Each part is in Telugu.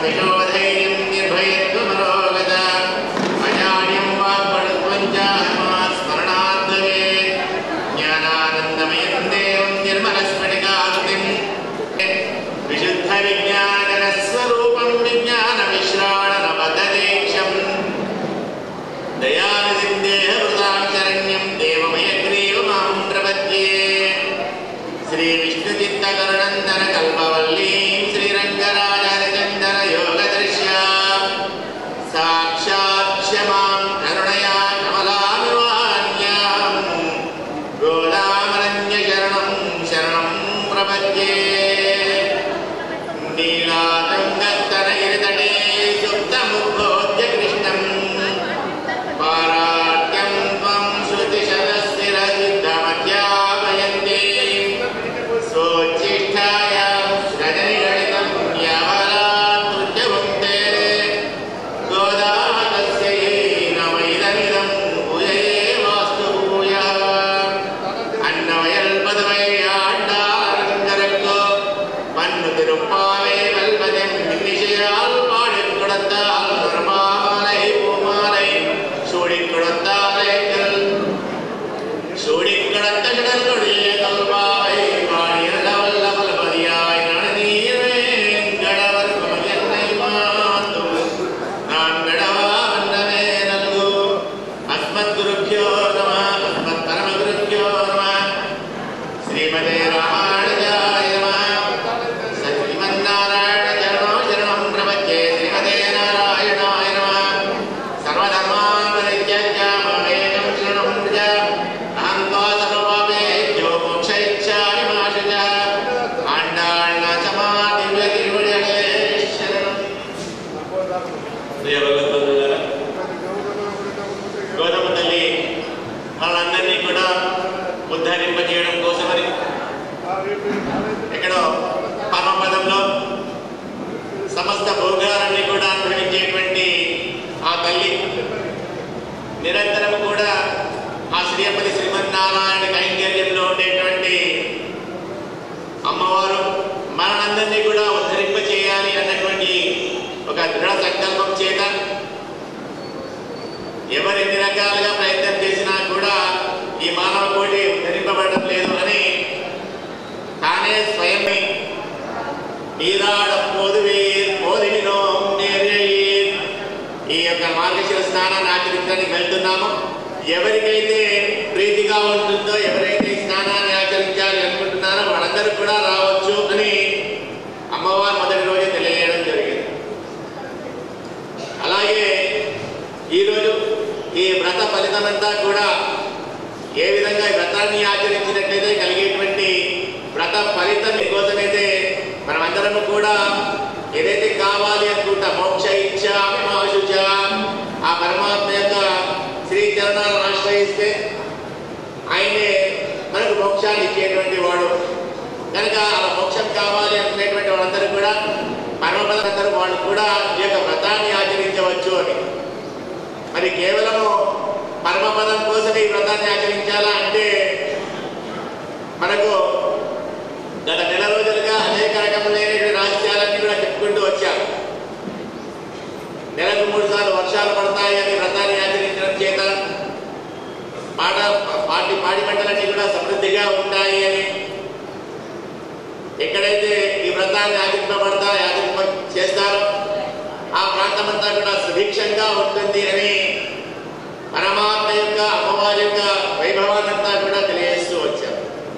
విశోధైర్యం నిర్భయత్వమరోగత అజాడ్యం వాక్పడుత్వం చ హనుమాత్ స్మరణార్థవే జ్ఞానానందమయం దేవం నిర్మలస్ఫటికాకృతిం విశుద్ధ విజ్ఞానగణ స్వరూపం విజ్ఞాన విశ్రాణనబద్ధదీక్షం దయానిధిం దేహవృతాం శరణ్యం దేవమయగ్రీవమాం ప్రపద్యే శ్రీ విష్ణుచిత్తకరుణందన కల్పవల్లీం శ్రీరంగరాజరచందన యోగదృశ్యా సాక్షాత్ క్షమాం కరుణయా కమలానువాన్యాం గోదామరణ్య శరణం శరణం ప్రపద్యే నీలాతంగస్తనగిరితటే సుప్తముద్బోధ్య కృష్ణం పారాట్యం త్వం శృతిశతస్థిరసిద్ధమధ్యాపయంతే स्वोच्छिष्टायां रजनिगणितं यावरात्मृत्यवन्ते गोदातस्यै नमैदमिदं भूये वास्तु भूयः அன்னவயல் பதுவை ஆண்டாரங்கரங்கோ மண்ணு திருப்பாவை வல்வதன் இன்னிசையால் பாடிக் கொடுத்தால் நர்மாலை பூமாலை சூடிக் கொடுத்தாலைகள் சூடிக் கடந்த கடலுடைய கல்வாவை வாடியிருந்த வல்ல பலபதியாய் நனநீரேன் கடவர் என்னை மாத்தும் நான் கடவா வந்தவே நல்கு அஸ்மத் குருப்பியோ நம அஸ்மத் பரமகுருப்பியோ நம శ్రీమతే రామానుజాయ నమః శ్రీమన్నారాయణ చరణో శరణం ప్రపంచే శ్రీమతే నారాయణాయ నమః సర్వధర్మాన్ పరిత్యజ్య మామేకం శరణం వ్రజ అహం త్వా సర్వపాపేభ్యో మోక్షయిచ్ఛామి మా శుచ ఆండాళ్ నచమా దివ్య తిరువడియే శరణం ప్రియ భగవద్బంధువులారా గౌతమ తల్లి వాళ్ళందరినీ కూడా ఉద్ధరింపజేయడం కోసమని ఎక్కడో పరమపదంలో సమస్త భోగాలన్నీ కూడా అనుభవించేటువంటి ఆ తల్లి నిరంతరం కూడా ఆ శ్రీపతి శ్రీమన్నారాయణ కైంకర్యంలో ఉండేటువంటి అమ్మవారు మనందరినీ కూడా ఉద్ధరింప చేయాలి అన్నటువంటి ఒక దృఢ సంకల్పం చేత ఎవరు ఎన్ని రకాలుగా ప్రయత్నం చేసినా కూడా ఈ మానవ కోటి ఉద్ధరింపబడడం లేదు అని తానే స్వయం నీరాడ పోదువీర్ పోదివినో నేరేయీర్ ఈ యొక్క మార్గశిర స్నానాన్ని ఆచరించడానికి వెళ్తున్నామో ఎవరికైతే ప్రీతిగా ఉంటుందో ఎవరైతే ఈ స్నానాన్ని ఆచరించాలి అనుకుంటున్నారో వాళ్ళందరూ కూడా రావచ్చు అని అమ్మవారు మొదటి రోజే తెలియజేయడం జరిగింది అలాగే ఈరోజు ఈ వ్రత ఫలితమంతా కూడా ఏ విధంగా ఈ వ్రతాన్ని ఆచరించినట్లయితే కలిగేటువంటి వ్రత ఫలితం కోసమైతే మనమందరము కూడా ఏదైతే కావాలి అనుకుంటా మోక్ష ఇచ్చ అభిమాషుచ ఆ పరమాత్మ యొక్క శ్రీ చరణాలను ఆశ్రయిస్తే ఆయనే మనకు మోక్షాన్ని ఇచ్చేటువంటి వాడు కనుక అలా మోక్షం కావాలి అనుకునేటువంటి వాళ్ళందరూ కూడా పరమపదందరూ వాళ్ళు కూడా ఈ యొక్క వ్రతాన్ని ఆచరించవచ్చు అని మరి కేవలము పరమపదం కోసం ఈ వ్రతాన్ని ఆచరించాలా అంటే మనకు గత నెల రోజులుగా అనేక రకములైనటువంటి రహస్యాలన్నీ కూడా చెప్పుకుంటూ వచ్చారు నెలకు మూడు సార్లు వర్షాలు పడతాయి అని వ్రతాన్ని ఆచరించడం చేత పాట పాటి పాడి పంటలన్నీ కూడా సమృద్ధిగా ఉంటాయి అని ఎక్కడైతే ఈ వ్రతాన్ని ఆచరింపబడతా ఆచరింప చేస్తారో ఆ ప్రాంతమంతా కూడా సుభిక్షంగా ఉంటుంది అని పరమాత్మ యొక్క అమ్మవారి యొక్క వైభవాన్నంతా కూడా తెలియజేస్తూ వచ్చారు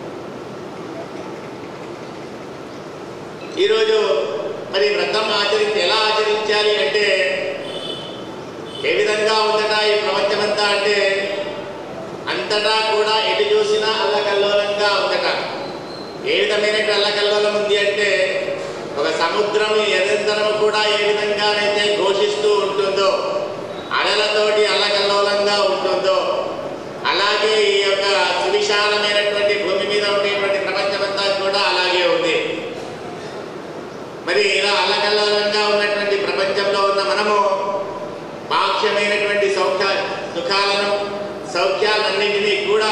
ఈరోజు మరి వ్రతం ఆచరించి ఎలా ఆచరించాలి అంటే ఏ విధంగా ఉందట ఈ ప్రపంచమంతా అంటే అంతటా కూడా ఎటు చూసినా అల్లకల్లోలంగా ఉందట ఏ విధమైన అల్లకల్లోలం ఉంది అంటే ఒక సముద్రం నిరంతరం కూడా ఏ విధంగానైతే ఘోషిస్తూ ఉంటుందో అలలతోటి అల్లకల్లోలంగా ఉంటుందో అలాగే ఈ యొక్క సువిశాలమైనటువంటి భూమి మీద ఉండేటువంటి ప్రపంచమంతా కూడా అలాగే ఉంది మరి ఇలా అల్లకల్లోలంగా ఉన్నటువంటి ప్రపంచంలో ఉన్న మనము బాహ్యమైనటువంటి సౌఖ్య సుఖాలను సౌఖ్యాలన్నింటినీ కూడా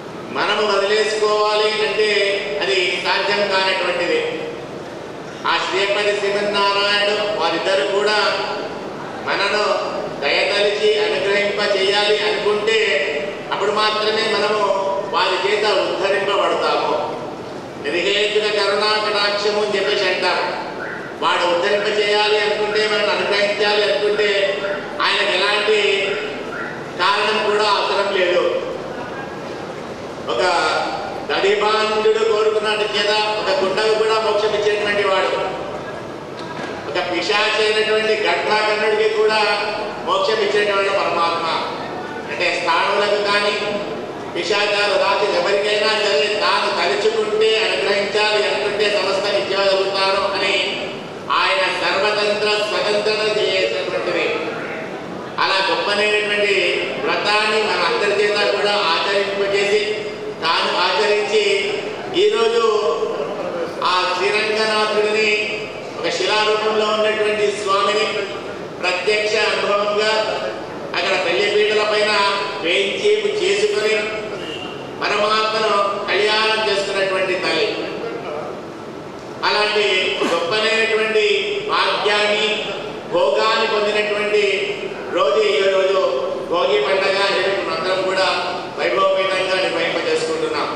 మనము వదిలేసుకోవాలి అంటే అది సాధ్యం కానటువంటిది ఆ శ్రీ శ్రీపతి శ్రీమన్నారాయణుడు వారిద్దరు కూడా మనను దయతలిచి అనుగ్రహింప చేయాలి అనుకుంటే అప్పుడు మాత్రమే మనము వారి చేత ఉద్ధరింపబడతాము నిర్హేతుక కరుణా కటాక్షము అని చెప్పేసి అంటారు వాడు ఉద్ధరింప చేయాలి అనుకుంటే మనం అనుగ్రహించాలి అనుకుంటే ఆయనకు ఎలాంటి కారణం కూడా అవసరం లేదు ఒక దడిబాంధుడు కోరుకున్నట్టు చేత ఒక గుండకు కూడా మోక్షం ఇచ్చేటువంటి వాడు ఒక పిశాచి అయినటువంటి గడ్డాకర్ణుడికి కూడా మోక్షం ఇచ్చేటువంటి పరమాత్మ అంటే స్థానులకు కానీ పిశాచాలు రాసి ఎవరికైనా సరే తాను తలుచుకుంటే అనుగ్రహించాలి అనుకుంటే సమస్త ఇవ్వగలుగుతాను అని ఆయన సర్వతంత్ర స్వతంత్రత చేసేటువంటిది అలా గొప్పనైనటువంటి వ్రతాన్ని మన అందరి చేత కూడా ఆచరింపజేసి తాను ఆచరించి ఈరోజు ఆ శ్రీరంగనాథుడిని ఒక శిలారూపంలో ఉన్నటువంటి స్వామిని ప్రత్యక్ష అనుభవంగా అక్కడ పెళ్లిపీటల పైన వేయించేపు చేసుకొని పరమాత్మను కళ్యాణం చేసుకున్నటువంటి తల్లి అలాంటి గొప్పనైనటువంటి భాగ్యాన్ని భోగాన్ని పొందినటువంటి రోజు ఈ రోజు భోగి పండగ అని చెప్పి మనందరం కూడా వైభవపేతంగా నిర్వహింప చేసుకుంటున్నాం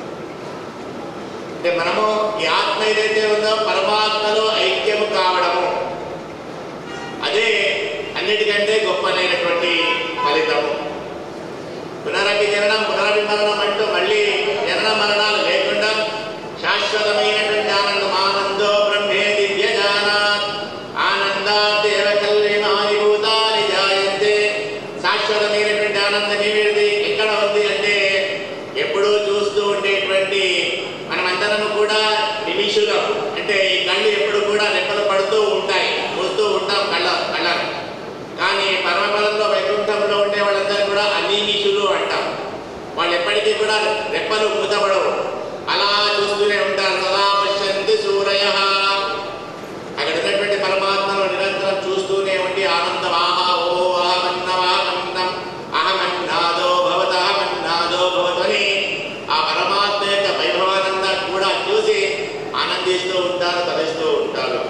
అంటే మనము ఈ ఆత్మ ఏదైతే ఉందో పరమాత్మలో ఐక్యము కావడము అదే అన్నిటికంటే గొప్పనైనటువంటి ఫలితము పునరపి జననం పునరపి మరణం అంటూ మళ్ళీ జనన మరణాలు లేకుండా శాశ్వతమైనటువంటి ఆనందం ఆనందో బ్రహ్మే దివ్య జానాత్ ఆనందాదేవ కల్విమాని భూతాని జాయంతే శాశ్వతమైనటువంటి ఆనందం ఏమిటి ఎక్కడ ఉంది అంటే ఎప్పుడూ చూస్తూ ఉండేటువంటి మనమందరం కూడా నిమిషులం అంటే ఈ కళ్ళు ఎప్పుడు కూడా రెప్పలు పడుతూ ఉంటాయి చూస్తూ ఉంటాం కళ్ళ కళ్ళను కానీ పరమపదంలో వైకుంఠంలో ఉండే వాళ్ళందరూ కూడా అనీమిషులు అంటాం వాళ్ళు ఎప్పటికీ కూడా రెప్పలు మూతపడవు అలా చూస్తూనే ఉంటారు సదా పశ్యంతి సూరయ అక్కడ ఉన్నటువంటి పరమాత్మను నిరంతరం చూస్తూనే ఉండి ఆనందం ఆహా ఓ అహమన్నవాహమన్నం అహమన్నాదో భవత అహమన్నాదో భవతని ఆ పరమాత్మ యొక్క వైభవానందా కూడా చూసి ఆనందిస్తూ ఉంటారు తలుస్తూ ఉంటారు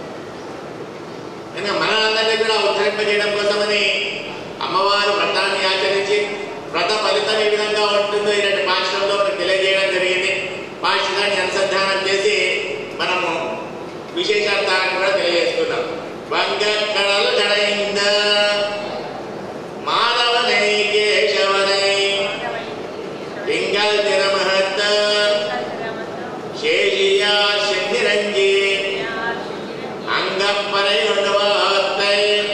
కనుక మనందరినీ కూడా ఉద్ధరింపజేయడం కోసమని అమ్మవారు వ్రతాన్ని ఆచరించి వ్రత ఫలితం ఏ విధంగా ఉంటుందో ఇలాంటి పాఠశాలలో మనకు తెలియజేయడం జరిగింది పాఠశాలని అనుసంధానం చేసి మనము విశేషార్థాన్ని కూడా తెలియజేసుకున్నాం వంగ కడలు కడైంద మానవనై కేశవనై తింగల్ తిరమహత్త శేషియా శక్తిరంజీ அங்கப்பறை கொண்டு வார்த்தை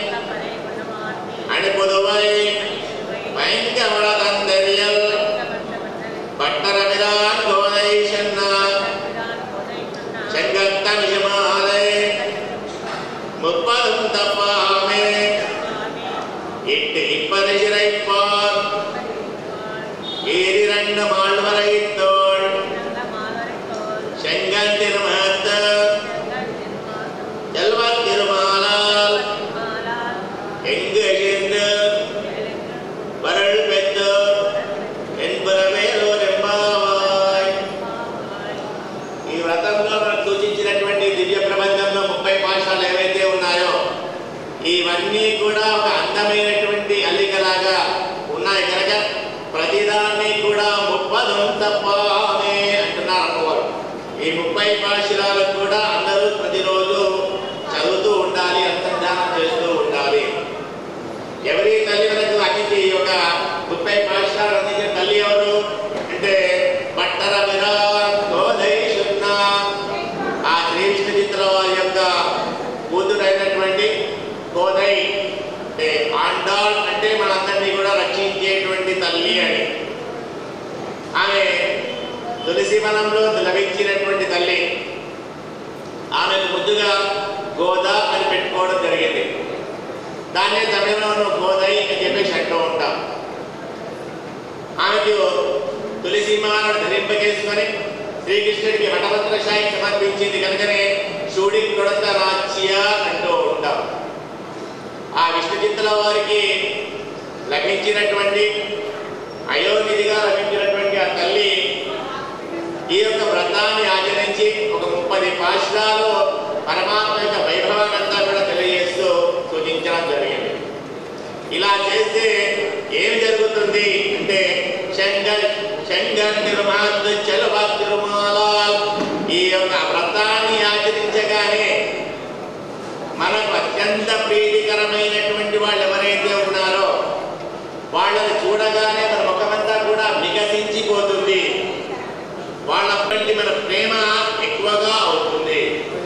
அனுப்புதுவை பயங்கர தந்தரியல் பட்டரவிரான் கோதை சென்னா செங்கத்த விஷமாலை முப்பதும் தப்பாமே இட்டு இப்பது சிறைப்பார் ஈரிரண்டு மாழ்வரை தோள் செங்கல் திருமத்த செல்வத் திருமாலால் எங்கு எழுந்து வரல் பெற்று என்பரమేలోర్ ఎంబావాయ్ ఈ వ్రతంలో మనకు సూచించినటువంటి దివ్య ప్రబంధంలో ముప్పై పాఠాలు ఏవైతే ఉన్నాయో ఇవన్నీ కూడా ఒక అందమైనటువంటి అల్లికలాగా ఉన్నాయి కనుక ప్రతిదాన్ని కూడా ముప్పదం తప్పామే అంటున్నారు అమ్మవారు ఈ ముప్పై పాశురాలు కూడా అందరూ ప్రతిరోజు చదువుతూ ఉండాలి అనుసంధానం చేస్తూ ఉండాలి ఎవరి తల్లి మనకు అందించి ఈ యొక్క ముప్పై పాఠశాలలు అందించిన తల్లి ఎవరు అంటే పట్టర విరాధైషున్న ఆ శ్రీ విష్ణు చిత్ర వారి యొక్క కూతురైనటువంటి కోదై అంటే ఆండాల్ అంటే మనందరినీ కూడా రక్షించేటువంటి తల్లి అని ఆమె తులసి వనంలో లభించినటువంటి తల్లి ఆమెకు ముద్దుగా గోదా అని పెట్టుకోవడం జరిగింది దాన్నే తమిళంలో గోదై అని చెప్పేసి అంటూ ఉంటాం ఆమెకు తులసి మాలను ధరింపజేసుకొని శ్రీకృష్ణుడికి వటపత్ర శాయి సమర్పించింది కనుకనే షూడి కొడత రాజ్య అంటూ ఉంటాం ఆ విష్ణు చిత్తుల వారికి లభించినటువంటి అయోనిధిగా లభించినటువంటి ఆ తల్లి ఈ యొక్క వ్రతాన్ని ఆచరించి ఒక ముప్పది పాశురాలు పరమాత్మ యొక్క వైభవాన్ని అంతా కూడా తెలియజేస్తూ సూచించడం జరిగింది ఇలా చేస్తే ఏమి జరుగుతుంది అంటే శంకర్ శంకర్ నిర్మాత చలవ తిరుమాల ఈ యొక్క వ్రతాన్ని ఆచరించగానే మనకు అత్యంత ప్రీతికరమైనటువంటి వాళ్ళు ఎవరైతే ఉన్నారో వాళ్ళని చూడగానే మన ముఖమంతా కూడా వికసించిపోతుంది వాళ్ళ పట్టి మన ప్రేమ ఎక్కువగా అవుతుంది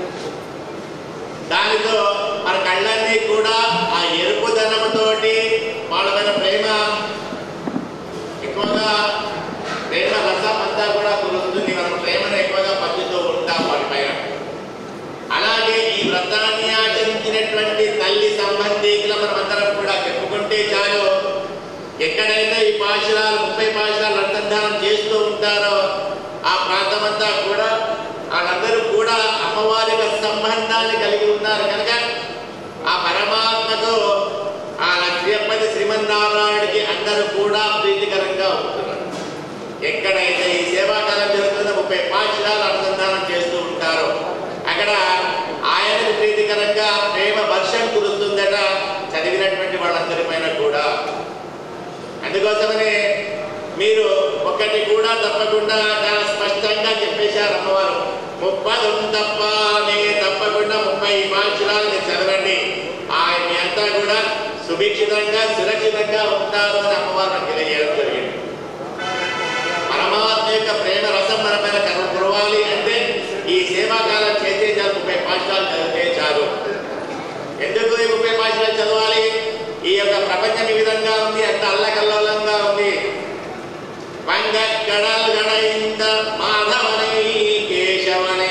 దానితో మన కళ్ళన్నీ కూడా ఆ ఎరుపుదనముతోటి వాళ్ళ మీద ప్రేమ ఎక్కువగా ప్రేమ రసం అంతా కూడా కురుస్తుంది మనం ప్రేమను ఎక్కువగా పంచుతూ ఉంటాం వాటి పైన అలాగే ఈ వ్రతాన్ని ఆచరించినటువంటి తల్లి సంబంధికుల మనమందరం కూడా చెప్పుకుంటే చాలు ఎక్కడైతే ఈ పాశురాలు ముప్పై పాశురాలు అనుసంధానం చేస్తూ ఉంటారో ఆ ప్రాంతమంతా కూడా వాళ్ళందరూ కూడా అమ్మవారి యొక్క సంబంధాన్ని కలిగి ఉన్నారు కనుక ఆ పరమాత్మతో ఆ శ్రీపతి శ్రీమన్నారాయణుడికి అందరూ కూడా ప్రీతికరంగా ఉంటున్నారు ఎక్కడైతే ఈ సేవాకాలం జరుగుతుందో ముప్పై పాఠశాల అనుసంధానం చేస్తూ ఉంటారో అక్కడ ఆయనకు ప్రీతికరంగా ప్రేమ వర్షం కురుస్తుందట చదివినటువంటి వాళ్ళందరి పైన కూడా అందుకోసమనే మీరు ఒకటి కూడా తప్పకుండా చాలా స్పష్టంగా చెప్పేశారు అమ్మవారు ముప్పదు తప్ప నే తప్పకుండా ముప్పై పాఠశాలను చదవండి ఆయన అంతా కూడా సుభిక్షితంగా సురక్షితంగా ఉంటారు అని అమ్మవారు నాకు తెలియజేయడం జరిగింది పరమాత్మ యొక్క ప్రేమ రసం మన పైన కర్మ కురవాలి అంటే ఈ సేవాకాలం చేసే చాలు ముప్పై పాఠశాలు చదివితే చాలు ఎందుకు ఈ ముప్పై పాఠశాలు చదవాలి ఈ యొక్క ప్రపంచం ఈ విధంగా ఉంది అంత అల్లకల్లోలంగా ఉంది వంగ గడల్ గడయింద మాధవనై కేశవనై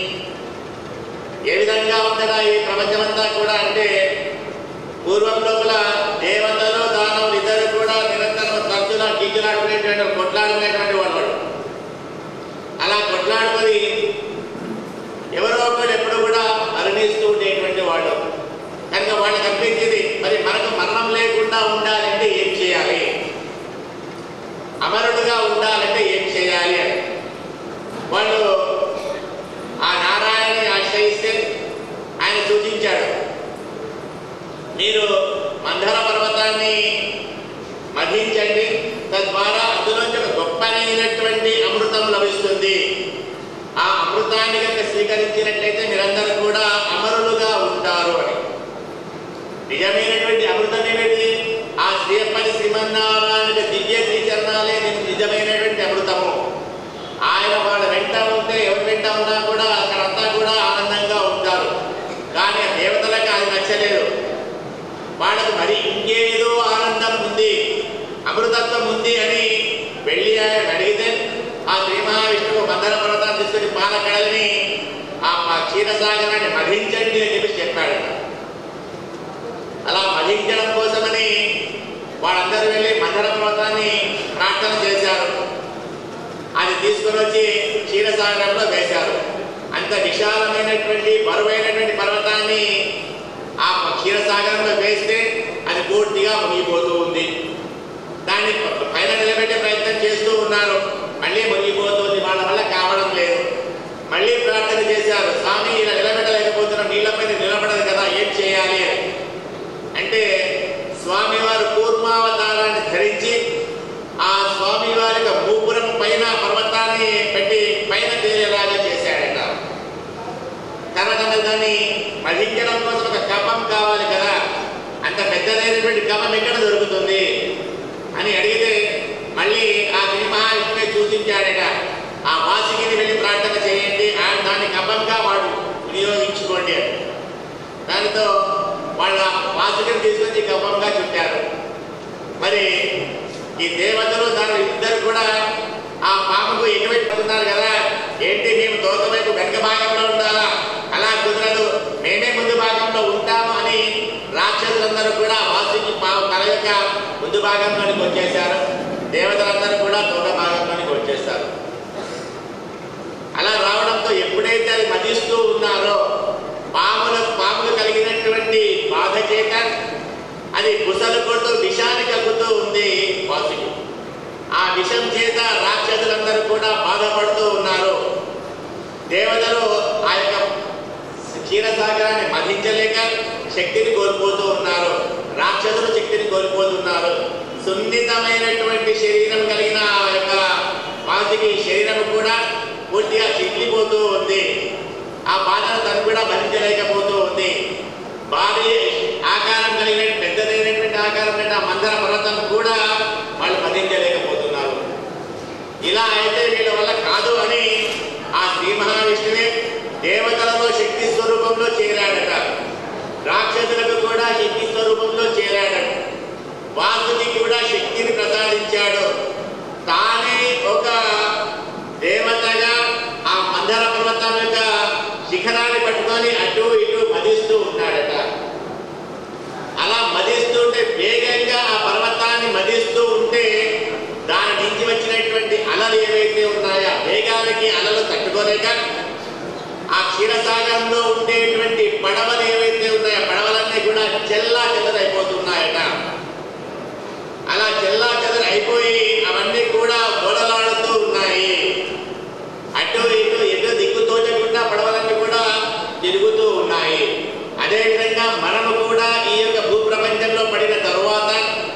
ఏ విధంగా ఉందడా ఈ ప్రపంచమంతా కూడా అంటే పూర్వం లోపల దేవతలు దానవులు ఇద్దరు కూడా నిరంతరం తరచులా కీచులాడుకునేటువంటి వాళ్ళు, కొట్లాడుకునేటువంటి వాళ్ళు వాళ్ళు. అలా కొట్లాడుకొని ఎవరో ఒకరు ఎప్పుడు కూడా మరణిస్తూ ఉండేటువంటి వాళ్ళు కనుక వాళ్ళకి అనిపించింది మరి మనకు మరణం లేకుండా ఉండాలంటే ఏం చేయాలి అమరుడుగా ఉండాలంటే ఏం చేయాలి అని వాళ్ళు ఆ నారాయణని ఆశ్రయిస్తే ఆయన సూచించాడు మీరు మందర పర్వతాన్ని మధించండి తద్వారా అందులోంచి ఒక గొప్పనైనటువంటి అమృతం లభిస్తుంది ఆ అమృతాన్ని కనుక స్వీకరించినట్లయితే మీరందరూ కూడా అమరులుగా ఉంటారు అని నిజమైనటువంటి అమృతం ఏమిటి ఆ శ్రీయప్పని శ్రీమన్నారాయణ దివ్య శ్రీచరణాలే నిజమైనటువంటి అమృతము ఆయన వాళ్ళ వెంట ఉంటే ఎవరి వెంట ఉన్నా కూడా అక్కడంతా కూడా ఆనందంగా ఉంటారు కానీ ఆ దేవతలకు అది నచ్చలేదు వాళ్ళకు మరి ఇంకేదో ఆనందం ఉంది అమృతత్వం ఉంది అని వెళ్ళి ఆయన అడిగితే ఆ శ్రీ మహావిష్ణువు మందర పర్వతాన్ని తీసుకొని పాలకడల్ని ఆ మా క్షీరసాగరాన్ని మధించండి అని చెప్పి చెప్పాడు అలా మధించడం కోసమని వాళ్ళందరూ వెళ్ళి మందర పర్వతాన్ని ప్రార్థన చేశారు అది తీసుకొని వచ్చి క్షీరసాగరంలో వేశారు అంత విశాలమైనటువంటి బరువైనటువంటి పర్వతాన్ని ఆ క్షీరసాగరంలో వేస్తే అది పూర్తిగా మునిగిపోతూ ఉంది దాన్ని పైన నిలబెట్టే ప్రయత్నం చేస్తూ ఉన్నారు మళ్ళీ మునిగిపోతుంది వాళ్ళ వల్ల కావడం లేదు మళ్ళీ ప్రార్థన చేశారు స్వామి ఇలా నిలబెట్టలేకపోతున్నాం నీళ్ళపైన నిలబడదు కదా ఏం చేయాలి అని అంటే స్వామివారు కూర్మావతారాన్ని ధరించి ఆ స్వామివారి యొక్క గోపురం పైన పర్వతాన్ని పెట్టి పైన తేలేలాగా చేశాడట తర్వాత మరి దాన్ని మధించడం కోసం ఒక కపం కావాలి కదా అంత పెద్దదైనటువంటి కపం ఎక్కడ దొరుకుతుంది అని అడిగితే మళ్ళీ ఆ శ్రీ మహావిష్ణువే సూచించాడట ఆ వాసికిని వెళ్ళి ప్రార్థన చేయండి ఆయన దాన్ని కపంగా వాడు వినియోగించుకోండి అని దానితో వాళ్ళ వాసికను తీసుకొచ్చి కపంగా చుట్టారు మరి ఈ దేవతలు దాని ఇద్దరు కూడా ఆ పాముకు ఎగబెట్టుకున్నారు కదా ఏంటి మేము దోత వైపు వెనక భాగంలో ఉండాలా అలా కుదరదు మేమే ముందు భాగంలో ఉంటాము అని రాక్షసులందరూ కూడా వాసుకి పాము తల యొక్క ముందు భాగంలోనికి వచ్చేసారు దేవతలందరూ కూడా దోత భాగంలోనికి వచ్చేస్తారు అలా రావడంతో ఎప్పుడైతే అది మదిస్తూ ఉన్నారో పాములకు పాముకు కలిగినటువంటి బాధ చేత అది బుసలు కొడుతూ విషాన్ని కలుగుతూ ఉంది వాసుకి ఆ విషం చేత రాక్షసులందరూ కూడా బాధపడుతూ ఉన్నారు దేవతలు ఆ యొక్క క్షీరసాగరాన్ని మధించలేక శక్తిని కోల్పోతూ ఉన్నారు రాక్షసులు శక్తిని కోల్పోతున్నారు సున్నితమైనటువంటి శరీరం కలిగిన ఆ యొక్క మానసిక ఈ శరీరం కూడా పూర్తిగా చిట్లిపోతూ ఉంది ఆ బాధను తను కూడా భరించలేకపోతూ ఉంది భారీ ఆకారం కలిగిన పెద్దదైనటువంటి ఆకారం కంటే ఆ మందర పర్వతం కూడా వాళ్ళు భరించలేకపోతున్నారు ఇలా అయితే వీళ్ళ వల్ల కాదు అని ఆ శ్రీ మహావిష్ణువే దేవతలలో శక్తి స్వరూపంలో చేరాడట రాక్షసులకు కూడా శక్తి స్వరూపంలో చేరాడట వాసుకి కూడా శక్తిని ప్రసాదించాడు తానే ఒక దేవతగా ఆ మందర పర్వతం యొక్క శిఖరాన్ని పట్టుకొని అటు ఇటు మదిస్తూ ఉన్నాడట అలా మదిస్తుంటే వేగంగా ఆ పర్వతాన్ని మదిస్తూ ఉంటే దాని నుంచి వచ్చినటువంటి అలలు ఏవైతే ఉన్నాయో ఆ వేగానికి అలలు తట్టుకోలేక ఆ క్షీరసాగరంలో ఉండేటువంటి పడవలు ఏవైతే ఉన్నాయో పడవలన్నీ కూడా చెల్లా చెదరైపోతున్నాయట అలా చెల్లా చెదరు అయిపోయి అవన్నీ కూడా గోడలాడుతూ ఉన్నాయి అటు ఇటు ఎటు దిక్కు తోచకుండా పడవలన్నీ కూడా తిరుగుతూ ఉన్నాయి అదేవిధంగా మనము కూడా ఈ యొక్క భూప్రపంచంలో పడిన తరువాత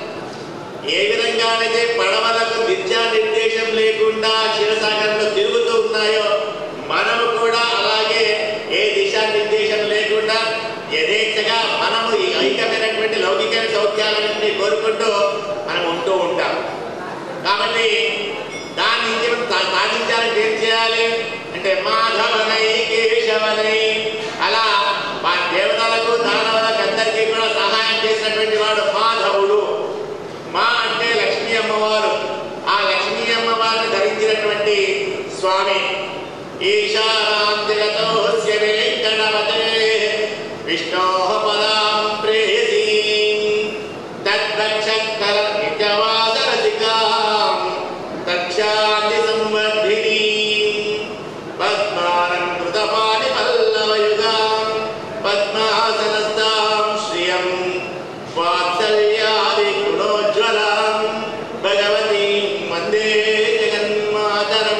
ఏ విధంగానైతే పడవలకు దిశా నిర్దేశం లేకుండా క్షీరసాగరంలో తిరుగుతూ ఉన్నాయో మనము కూడా అలాగే ఏ దిశా నిర్దేశం లేకుండా యథేచ్ఛగా మనము ఈ ఐక్యమైనటువంటి లౌకిక సౌఖ్యాలన్నింటినీ కోరుకుంటూ మనం ఉంటూ ఉంటాం కాబట్టి దాని నుంచి మనం సా- సాధించాలంటే ఏం చేయాలి అంటే మాధవనై కేశవనై అలా మా దేవతలకు దానవులకు అందరికీ కూడా సహాయం చేసినటువంటి వాడు మాధవుడు మా అంటే లక్ష్మీ అమ్మవారు ఆ లక్ష్మీ అమ్మవారిని ధరించినటువంటి స్వామి ఈశారాంతిగతోస్య వెంకటపతే విష్ణో పదాం ప్రేయసీ తద్రక్షక్కర నిత్యవాసరసికాం తక్షాది సంవర్ధినీ పద్మానం కృతపాణి పల్లవయుగాం పద్మాసనస్తాం శ్రియం వాత్సల్యాది గుణోజ్వలాం భగవతీ వందే జగన్మాతరం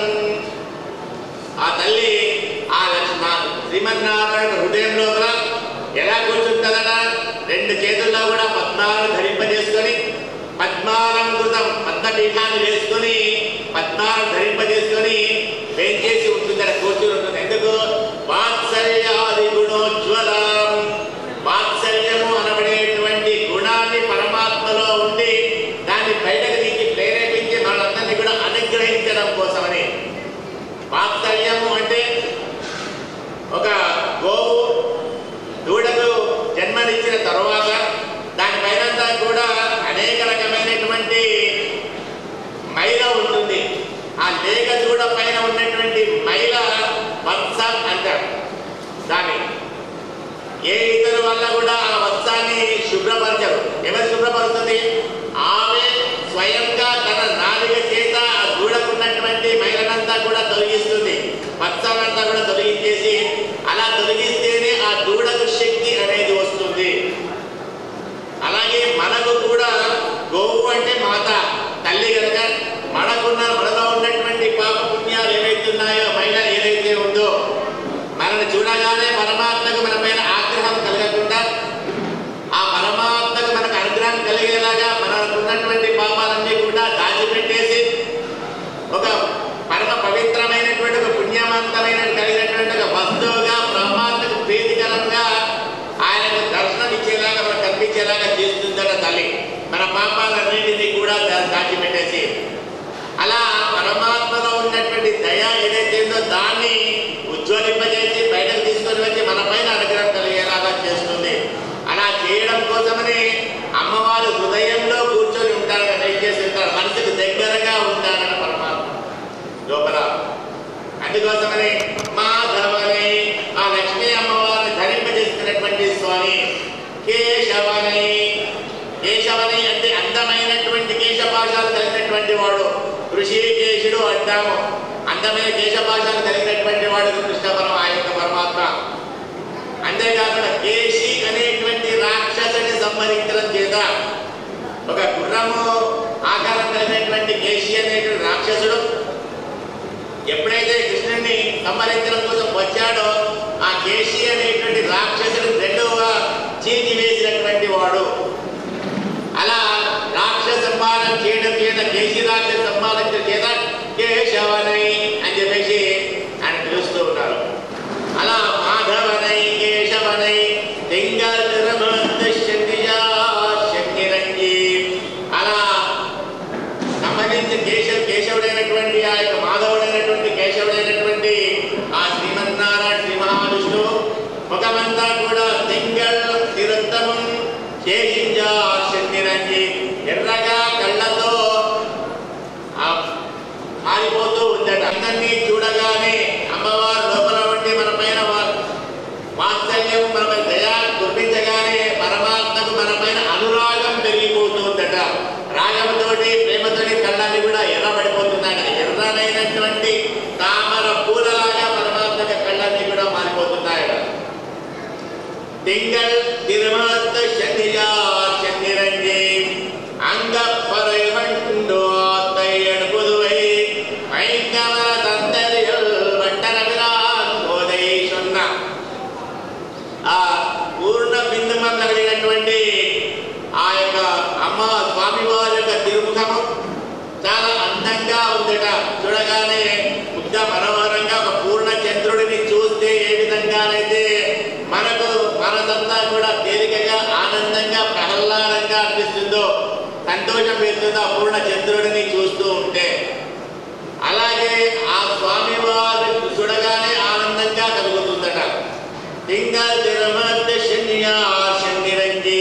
ఆ తల్లి ఆ లక్ష్మ శ్రీమన్నారాయణ హృదయం లోపల ఎలా కూర్చుంటుందట రెండు చేతుల్లో కూడా పద్మాలను ధరింపజేసుకొని పద్మాలంకృతం పద్మపీఠాన్ని వేసుకొని పద్మాలను ధరింపజేసుకొని వేంచేసి ఉంటుందట కూర్చుని ఉంటుంది ఎందుకు వాత్సల్యాది గుణోజ్వలం వాత్సల్యము అనబడేటువంటి గుణాన్ని పరమాత్మలో ఉండి దాన్ని బయటకు తీసి ప్రేరేపించి మనందరినీ కూడా అనుగ్రహించడం కోసమని వాత్సల్యము అంటే ఒక గోవు దూడకు జన్మనిచ్చిన తరువాత దానిపైనంతా కూడా అనేక రకమైనటువంటి మైల ఉంటుంది ఆ లేక దూడ పైన ఉన్నటువంటి మైల వత్స అంటారు దాన్ని ఏ ఇతరు వల్ల కూడా ఆ వత్సాన్ని శుభ్రపరచరు ఎవరు శుభ్రపరుస్తుంది ఆమె స్వయంగా తన నాలుక చేత ఆ దూడకున్నటువంటి మైలనంతా కూడా తొలగిస్తుంది వత్సాలంతా కూడా తొలగించేసి అలా తొలగిస్తేనే ఆ దూడకు శక్తి అనేది వస్తుంది అలాగే మనకు కూడా గోవు అంటే మాత తల్లి కనుక మనకున్న మనలో ఉన్నటువంటి పాప పుణ్యాలు ఏవైతే ఉన్నాయో మైల ఏదైతే ఉందో మనల్ని చూడగానే పరమాత్మకు మన పైన ఆగ్రహం కలగకుండా ఆ పరమాత్మకు మనకు అనుగ్రహం కలిగేలాగా మనకు ఉన్నటువంటి పాపాలన్నీ కూడా దాచిపెట్టేసి ఒక పరమ పవిత్రమైనటువంటి ఒక పుణ్యవంతమైన కలిగినటువంటి ఒక వస్తువుగా బ్రహ్మాత్మకు ప్రీతికరంగా ఆయనకు దర్శనం ఇచ్చేలాగా మనకు కనిపించేలాగా చేస్తుందట తల్లి మన పాపాలన్నింటినీ కూడా దా- దాచిపెట్టేసి అలా పరమాత్మలో ఉన్నటువంటి దయ ఏదైతే ఉందో దాన్ని ఉజ్వలింపజేసి బయటకు తీసుకొని వచ్చి మన పైన అనుగ్రహం కలిగేలాగా చేస్తుంది అలా చేయడం కోసమని అమ్మవారు హృదయంలో కూర్చొని ఉంటారు కదా ఏం చేసి ఉంటారు మనసుకు దగ్గరగా ఉంటారని పరమాత్మ లోపల అందుకోసమని మాధవని ఆ లక్ష్మీ అమ్మవారిని ధరింపజేస్తున్నటువంటి స్వామి కేశవని కేశవని అంటే అందమైనటువంటి కేశపాశాలు కలిగినటువంటి వాడు ఋషికేశుడు అంటాము అందమైన కేశపాశాలు కలిగినటువంటి వాడు కృష్ణ పరమ ఆ యొక్క పరమాత్మ అంతేకాకుండా కేశి అనేటువంటి రాక్షసుని సంహరించడం చేత ఒక గుర్రము ఆకారం కలిగినటువంటి కేశి అనేటువంటి రాక్షసుడు ఎప్పుడైతే కృష్ణుడిని సంహరించడం కోసం వచ్చాడో ఆ కేశి అనేటువంటి రాక్షసుడు రెండవ చీటి వేసినటువంటి వాడు అలా రాక్షస సంహారం చేయడం చేత కేశి రాక్షస సంహారం చేయడం చేత కేశవనై అని చెప్పేసి ఆయన పిలుస్తూ ఉన్నారు అలా మాధవనై కేశవనై తింగల్ శక్తిరంగి అలా సంబంధించి కేశవ కేశవుడైనటువంటి ఆ యొక్క మాధవుడైనటువంటి కేశవుడైనటువంటి ఆ శ్రీమన్నారాయణ శ్రీ మహావిష్ణువు ముఖమంతా కూడా తింగల్ తిరుత్తమం శేషించా శక్తిరంగి ఎర్రగా కళ్ళతో ఆ మారిపోతూ ఉందట అందరినీ చూడగానే అమ్మవారు లోపల ఉండి మన పైన వా- వాత్సల్యం మన పైన దయా కురిపించగానే పరమాత్మకు మన పైన అనురాగం పెరిగిపోతూ ఉందట రాగంతోటి ప్రేమతోటి కళ్ళని కూడా ఎర్రబడిపోతున్నాయి ఎర్రనైనటువంటి తామర పూలలాగా పరమాత్మక కళ్ళని కూడా మారిపోతున్నాయట திங்கள் திருமத்த சந்தியா சந்திரஞ்சே அங்க பறைவண்டோ தையடு புதுவை வைங்கமர தந்தரியல் வட்டரவிரான் போதை சொன்னா ఆ పూర్ణ బిందుమ కలిగినటువంటి ఆ యొక్క అమ్మ స్వామివారి యొక్క తిరుముఖము చాలా అందంగా ఉందట చూడగానే ముగ్ధ మనోహరంగా ఒక పూర్ణ చంద్రుడిని చూస్తే ఏ విధంగానైతే మనకు మనదంతా కూడా తేలికగా ఆనందంగా ప్రహ్లాదంగా అనిపిస్తుందో సంతోషం వేస్తుందో ఆ పూర్ణ చంద్రుడిని చూస్తూ ఉంటే అలాగే ఆ స్వామి వారి చూడగానే ఆనందంగా కలుగుతుందట తింగల్ తిరుమత శనియా శనిరంజీ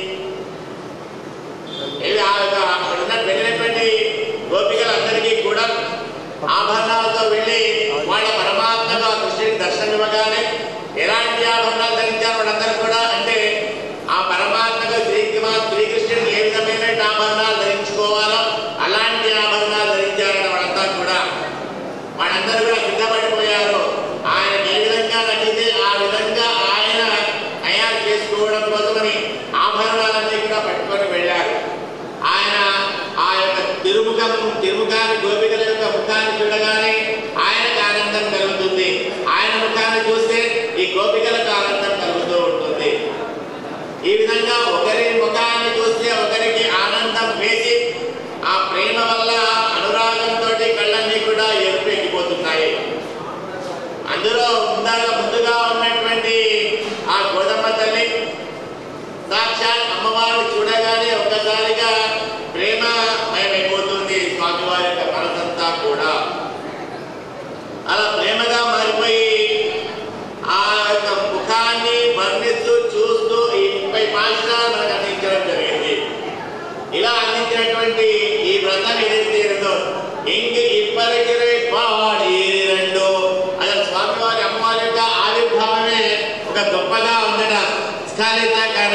ఇవి ఆ యొక్క అక్కడ ఉన్న వెళ్ళినటువంటి గోపికలందరికీ కూడా ఆభరణాలతో వెళ్ళి వాళ్ళ పరమాత్మగా కృష్ణుడికి దర్శనం ఇవ్వగానే ఎలాంటి ఆభరణాలు ధరించారు వాళ్ళందరూ కూడా అంటే ఆ పరమాత్మగా శ్రీకుమార్ శ్రీకృష్ణుడికి ఏ విధమైన ఆభరణాలు ధరించుకోవాలో అలాంటి ఆభరణాలు ధరించారట వాళ్ళంతా కూడా వాళ్ళందరూ కూడా సిద్ధపడిపోయారు ఆయన ఏ విధంగా నచ్చితే ఆ విధంగా ఆయన తయారు చేసుకోవడం కోసమని ఆభరణాలన్నీ కూడా పట్టుకొని వెళ్ళారు ఆయన ఆ యొక్క తిరుముఖం తిరుముఖాన్ని గోపికల యొక్క ముఖాన్ని చూడగానే ఆయనకు ఆనందం కలుగుతుంది ఆయన ముఖాన్ని చూస్తే ఈ గోపికలకు ఆనందం కలుగుతూ ఉంటుంది ఈ విధంగా ఒకరి ముఖాన్ని చూస్తే ఒకరికి ఆనందం వేసి ఆ ప్రేమ వల్ల అనురాగంతో కళ్ళన్నీ కూడా ఎరుపెక్కిపోతున్నాయి అందులో ముందర ముందుగా ఉన్నటువంటి ఆ గోదమ్మ తల్లి సాక్షాత్ అమ్మవారిని చూడగానే ఒక్కసారిగా ప్రేమ భయమైపోతుంది స్వామివారి యొక్క మనసంతా కూడా అలా ప్రేమగా మారిపోయి ఆ యొక్క ముఖాన్ని వర్ణిస్తూ చూస్తూ ఈ ముప్పై పాఠశాల మనకు అందించడం జరిగింది ఇలా అందించినటువంటి ఈ వ్రతం ఏదైతే ఉందో ఇంక ఇప్పటికి పాడి రెండు అసలు స్వామివారి అమ్మవారి యొక్క ఆవిర్భావమే ఒక గొప్పగా ఉందట స్ఖలిత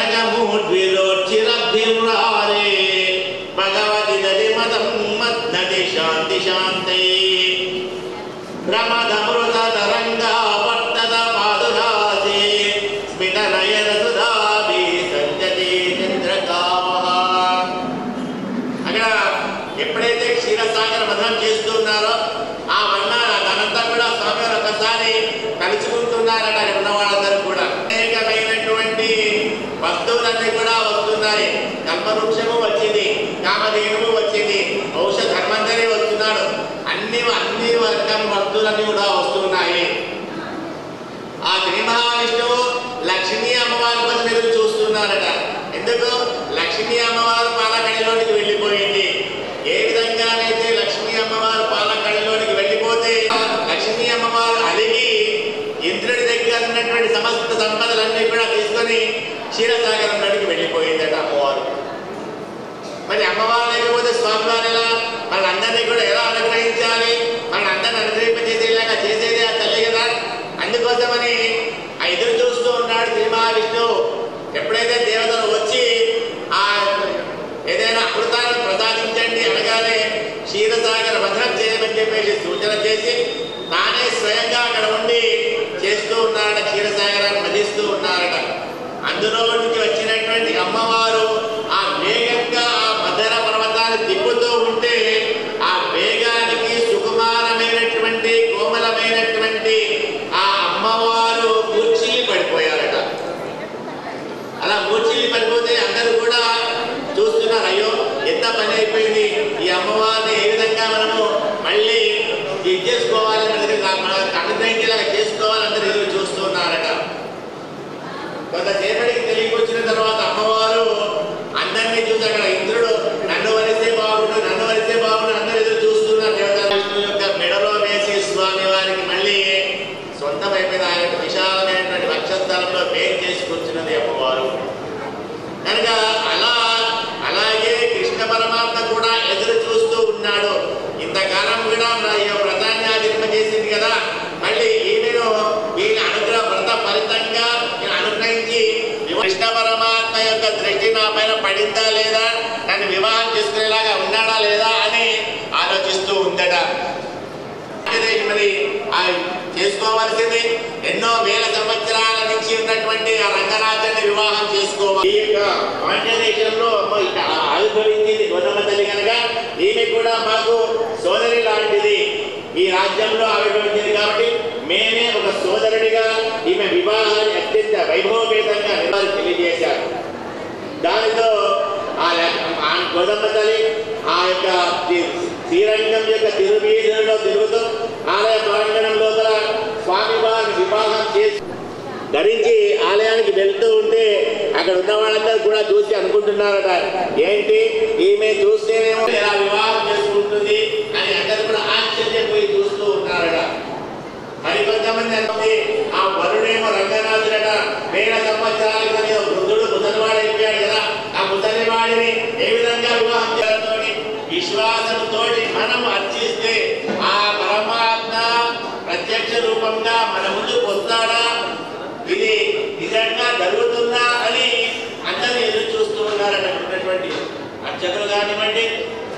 కనకమూర్విలోచిరభిమ్రారే భగవతి నది మతం మద్నటి శాంతి శాంతై ప్రమదమృత తరంగా పట్టద పాదురాసే స్మిత నయన సుధాభి సంజతి చంద్రకామః అక్కడ ఎప్పుడైతే క్షీరసాగర మధనం చేస్తున్నారో ఆ వర్ణాలు అదంతా కూడా స్వామివారు ఒకసారి కలుసుకుంటున్నారట అక్కడ ఉన్న వాళ్ళందరూ కూడా అనేకమైనటువంటి వస్తువులన్నీ కూడా వస్తున్నాయి కల్పవృక్షము వచ్చింది కామధేనువు వచ్చింది ఔషధ ధర్మంతరి వస్తున్నాడు అన్ని అన్ని వర్గం వస్తువులన్నీ కూడా వస్తున్నాయి ఆ శ్రీ మహావిష్ణువు లక్ష్మీ అమ్మవారి కోసం ఎదురు చూస్తున్నారట ఎందుకు లక్ష్మీ అమ్మవారు పాలకడిలోనికి వెళ్ళిపోయింది ఏ విధంగానైతే లక్ష్మీ అమ్మవారు పాలకడిలోనికి వెళ్ళిపోతే లక్ష్మీ అమ్మవారు అలిగి ఇంద్రుడి దగ్గర ఉన్నటువంటి సమస్త సంపదలన్నీ కూడా తీసుకొని క్షీరసాగరంలోనికి వెళ్ళిపోయిందట అమ్మవారు మరి అమ్మవారు లేకపోతే స్వామివారు ఎలా మనందరినీ కూడా ఎలా అనుగ్రహించాలి మన అందరిని అనుగ్రహింపజేసేలాగా చేసేది ఆ తల్లి కదా అందుకోసమని ఆ ఎదురు చూస్తూ ఉన్నాడు శ్రీ మహావిష్ణువు ఎప్పుడైతే దేవతలు వచ్చి ఆ ఏదైనా అమృతాన్ని ప్రసాదించండి అనగానే క్షీరసాగర మధనం చేయమని చెప్పేసి సూచన చేసి తానే స్వయంగా అక్కడ ఉండి చేస్తూ ఉన్నారట క్షీరసాగరాన్ని మధిస్తూ ఉన్నారట అందులో నుంచి వచ్చినటువంటి అమ్మవారు ఆ వేగంగా ఆ మధుర పర్వతాన్ని తిప్పుతూ ఉంటే ఆ వేగానికి సుకుమారమైనటువంటి కోమలమైనటువంటి ఆ అమ్మవారు కూర్చి పడిపోయారట చేసి కూర్చున్నది అమ్మవారు కనుక అలా అలాగే కృష్ణ పరమాత్మ కూడా ఎదురు చూస్తూ ఉన్నాడు ఇంతకాలం కూడా మన ఈ వ్రతాన్ని ఆచరింపజేసింది కదా మళ్ళీ ఈమెను వీళ్ళ అనుగ్రహ వ్రత ఫలితంగా ఈయన అనుగ్రహించి కృష్ణ పరమాత్మ యొక్క దృష్టి నా పైన పడిందా లేదా నన్ను వివాహం చేసుకునేలాగా ఉన్నాడా లేదా అని ఆలోచిస్తూ ఉందట అదే మరి ఆ చేసుకోవాల్సింది ఎన్నో వేల సంవత్సరాల నుంచి ఉన్నటువంటి ఆ రంగనాథుని వివాహం చేసుకోవాలి ఈ యొక్క భారతదేశంలో అమ్మో ఇక్కడ ఆవిర్భవించింది గొడవ తల్లి కనుక ఈమె కూడా మాకు సోదరి లాంటిది ఈ రాజ్యంలో ఆవిర్భవించింది కాబట్టి మేమే ఒక సోదరుడిగా ఈమె వివాహాన్ని అత్యంత వైభవపేతంగా నిర్వహణ తెలియజేశారు దానితో ఆ లెక్క- ఆ గోదమ్మ తల్లి ఆ యొక్క తి- శ్రీరంగం యొక్క తిరువీధులలో తిరుగుతూ ఆలయ ప్రాంగణం లోపల స్వామివారిని వివాహం చేసి ధరించి ఆలయానికి వెళ్తూ ఉంటే అక్కడ ఉన్న వాళ్ళందరూ కూడా చూసి అనుకుంటున్నారట ఏంటి ఈమె చూస్తేనేమో ఇలా వివాహం చేసుకుంటుంది అని అందరూ కూడా ఆశ్చర్యపోయి చూస్తూ ఉన్నారట మరి కొంతమంది అంటే ఆ వరుడేమో రంగనాథుడట వేల సంవత్సరాల క్రితం వృద్ధుడు ముసలివాడు అయిపోయాడు కదా ఆ ముసలివాడిని ఏ విధంగా వివాహం చేయడంతో విశ్వాసంతో మనం అర్చిస్తే ఆ పరమాత్మ ప్రత్యక్ష రూపంగా మన ముందుకు వస్తాడా ఇది నిజంగా జరుగుతుందా అని అందరూ ఎదురు చూస్తూ ఉన్నారట ఉన్నటువంటి అర్చకులు కానివ్వండి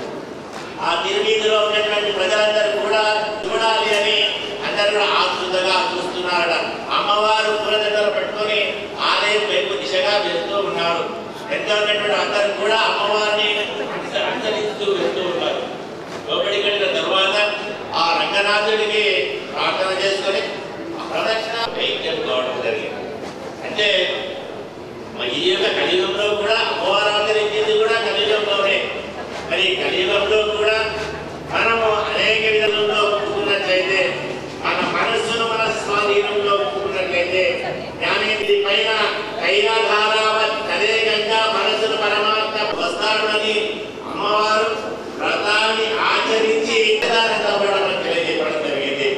ఆ తిరువీధిలో ఉన్నటువంటి ప్రజలందరూ కూడా చూడాలి అని అందరూ కూడా ఆతృతగా చూస్తున్నారట అమ్మవారు పూలదండలు పట్టుకొని ఆలయం వైపు దిశగా వెళ్తూ ఉన్నారు ఎంతో ఉన్నటువంటి అందరూ కూడా అమ్మవారిని అనుసరిస్తూ వెళ్తూ ఉన్నారు లోపలికి వెళ్ళిన తర్వాత ఆ రంగనాథుడికి ప్రార్థన చేసుకొని ఆ ప్రదక్షిణ వైద్యం కావడం జరిగింది అంటే మరి ఈ యొక్క కలియుగంలో కూడా అమ్మవారు అవతరించింది కూడా కలియుగంలోనే మరి ఈ కలియుగంలో కూడా మనము అనేక విధాలులో ఉంచుకున్నట్లయితే మన మనస్సును మన స్వాధీనంలో ఉంచుకున్నట్లయితే జ్ఞానేంద్రి పైన కైలాధారావత్ తదేకంగా మనస్సును పరమాత్మ వస్తాడని అమ్మవారు వ్రతాన్ని ఆచరించి వేదాంతం కూడా మనకు తెలియజేయడం జరిగింది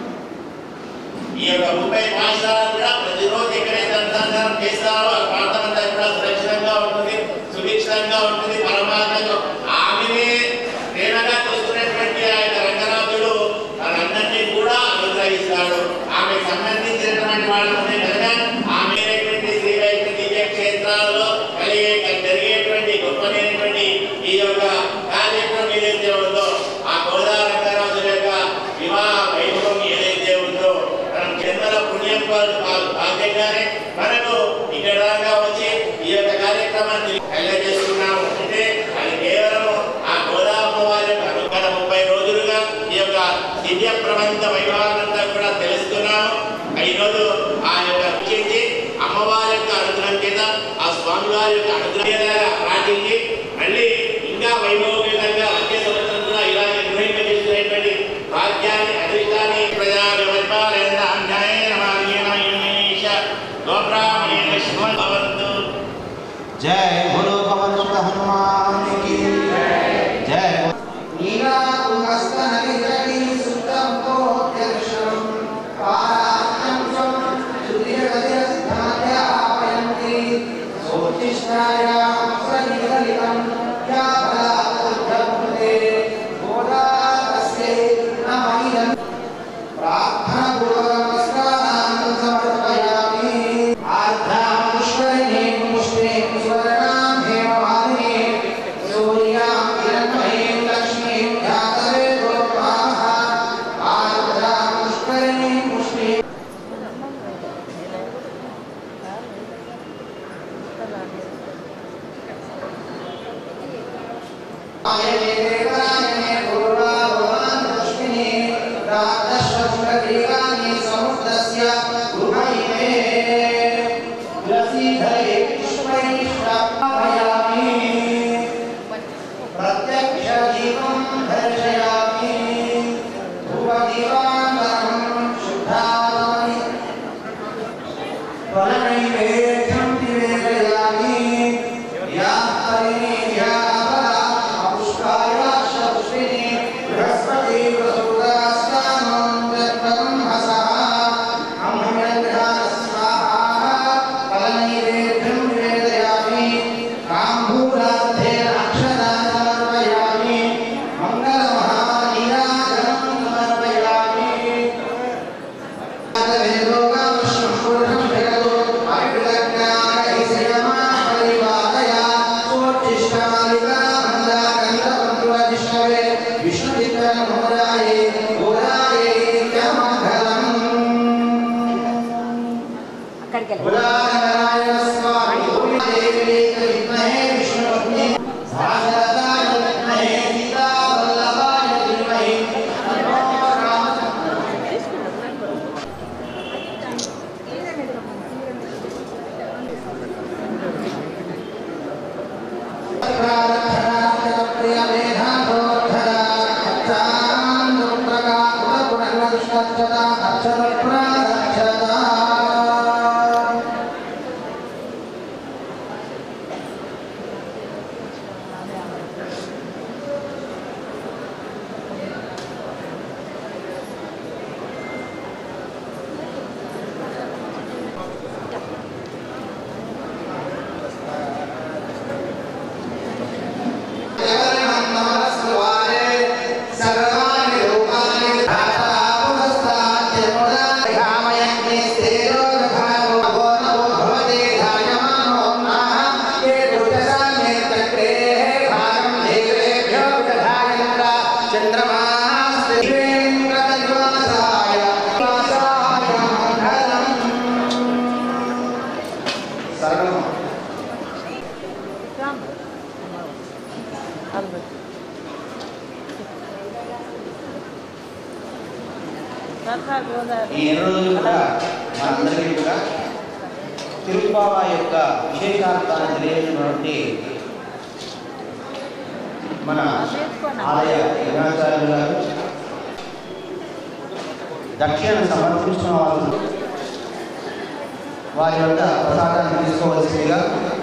ఈ యొక్క ముప్పై పాఠశాలలు కూడా ప్రతిరోజు ఎక్కడైతే అనుసంధానం చేస్తారో ఆ ప్రాంతం అంతా కూడా సురక్షితంగా ఉంటుంది సుభిక్షంగా ఉంటుంది పరమాత్మకు ఆమెనే ప్రేమగా చూస్తున్నటువంటి ఆ యొక్క రంగనాథుడు వాళ్ళందరినీ కూడా అనుగ్రహిస్తాడు ఆమెకు సంబంధించినటువంటి వాళ్ళనే కనుక ఆమె అయినటువంటి శ్రీ వైకుంఠ దివ్య క్షేత్రాలలో కలిగే జరిగేటువంటి గొప్పనైనటువంటి ఈ యొక్క కార్యక్రమం ఏదైతే ఉందో ఆ గోదా రంగనాథుడు యొక్క వివాహ వైభవం ఏదైతే ఉందో మనం జన్మల పుణ్యం కాదు కాదు భాగ్యంగానే మనకు ఇక్కడ దాకా వచ్చి ఈ యొక్క కార్యక్రమాన్ని తెలియజేస్తున్నాము అంటే అది కేవలం ఆ గోదావరి వారి యొక్క గత ముప్పై రోజులుగా ఈ యొక్క దివ్య ప్రబంధ వైభవాలంతా కూడా తెలుస్తున్నాము ఈ రోజు ఆ యొక్క రక్షించి అమ్మవారి యొక్క అనుగ్రహం చేత ఆ స్వామి వారి యొక్క అనుగ్రహంగా ప్రార్థించి మళ్ళీ ఇంకా వైభవపేతంగా వచ్చే సంవత్సరం కూడా ఇలాగే నిర్వహింపజేసినటువంటి భాగ్యాన్ని అదృష్టాన్ని ప్రజా పరిపాలన న్యాయేన మార్గేణ యునీష గోబ్రాహ్మణేన శుభం భవంతు जय बोलो पवन सुत हनुमान की जय बोलो प्रत्यक्ष दीपं दर्शयामि ध्रुवदीपान्तरं शुद्धानि फलनैवेद्यं निवेदयामि याः परिणीयावः पुष्पाय पुष्पिणि बृहस्पति प्रसूतास्तानं जन्मं हसः अहं स्वाहा फलं దగ్గరికి వెళ్ళి బుధానారాయణ స్వామి దేవి విద్మహే విష్ణుపత్ని సాగరదాయ విద్మహే సీతా వల్లభాయ ధీమహి తన్నో రామచంద్ర సర్వాణి రూపాణి సర్వం ఈ ఎన్ని రోజులు కూడా మనందరికీ కూడా తిరుపావ యొక్క విశేషార్థాన్ని తెలియజేసినటువంటి మన ఆలయ లింగాచార్యులు గారు దక్షిణ సమర్పించిన వాళ్ళు వారి వద్ద ప్రసాదాన్ని తీసుకోవాల్సిందిగా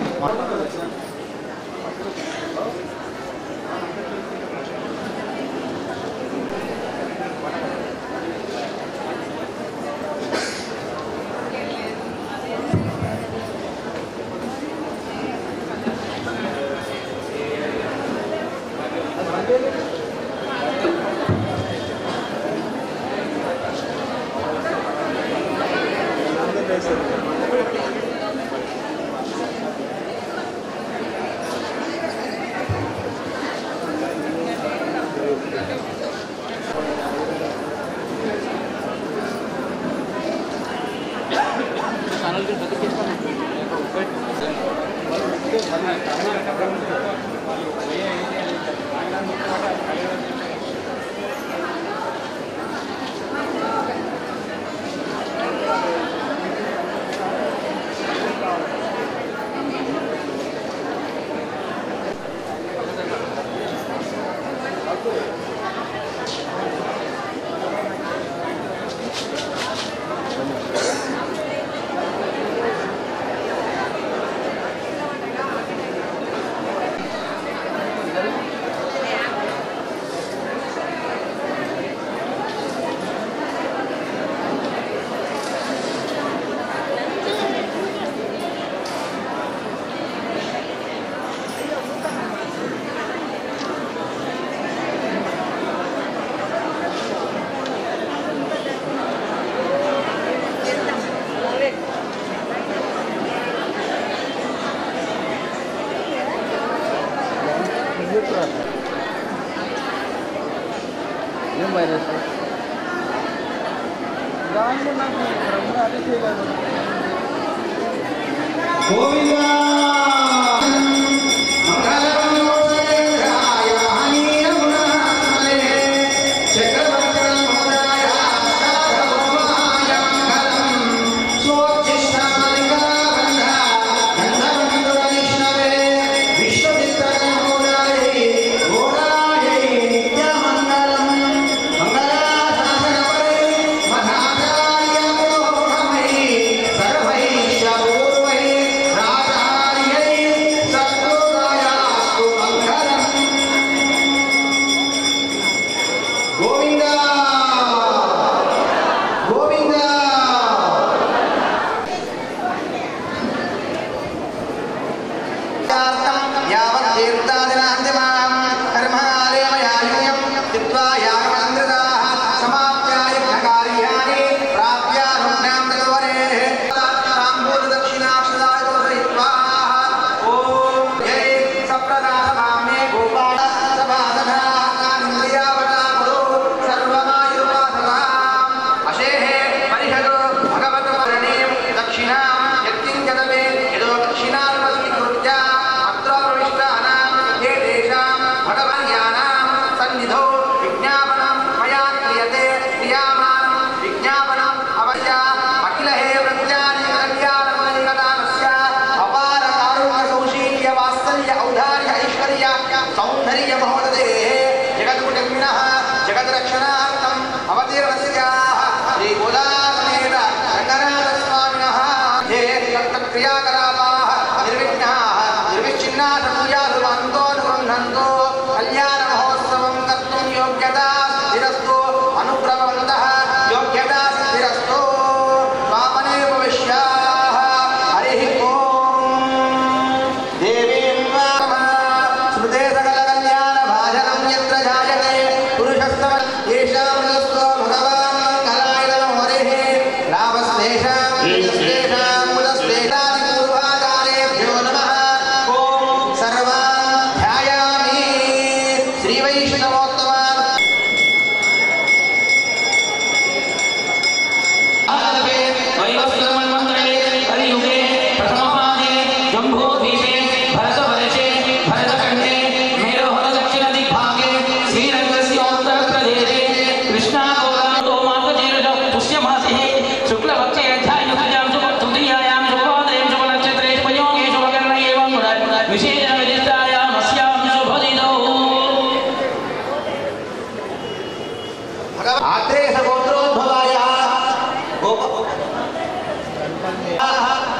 ఏం వైరస్ దాంట్లో నాకు రంగు అదే చేయలేదు గోవిందా సర్వైశ్వరూపై రాజా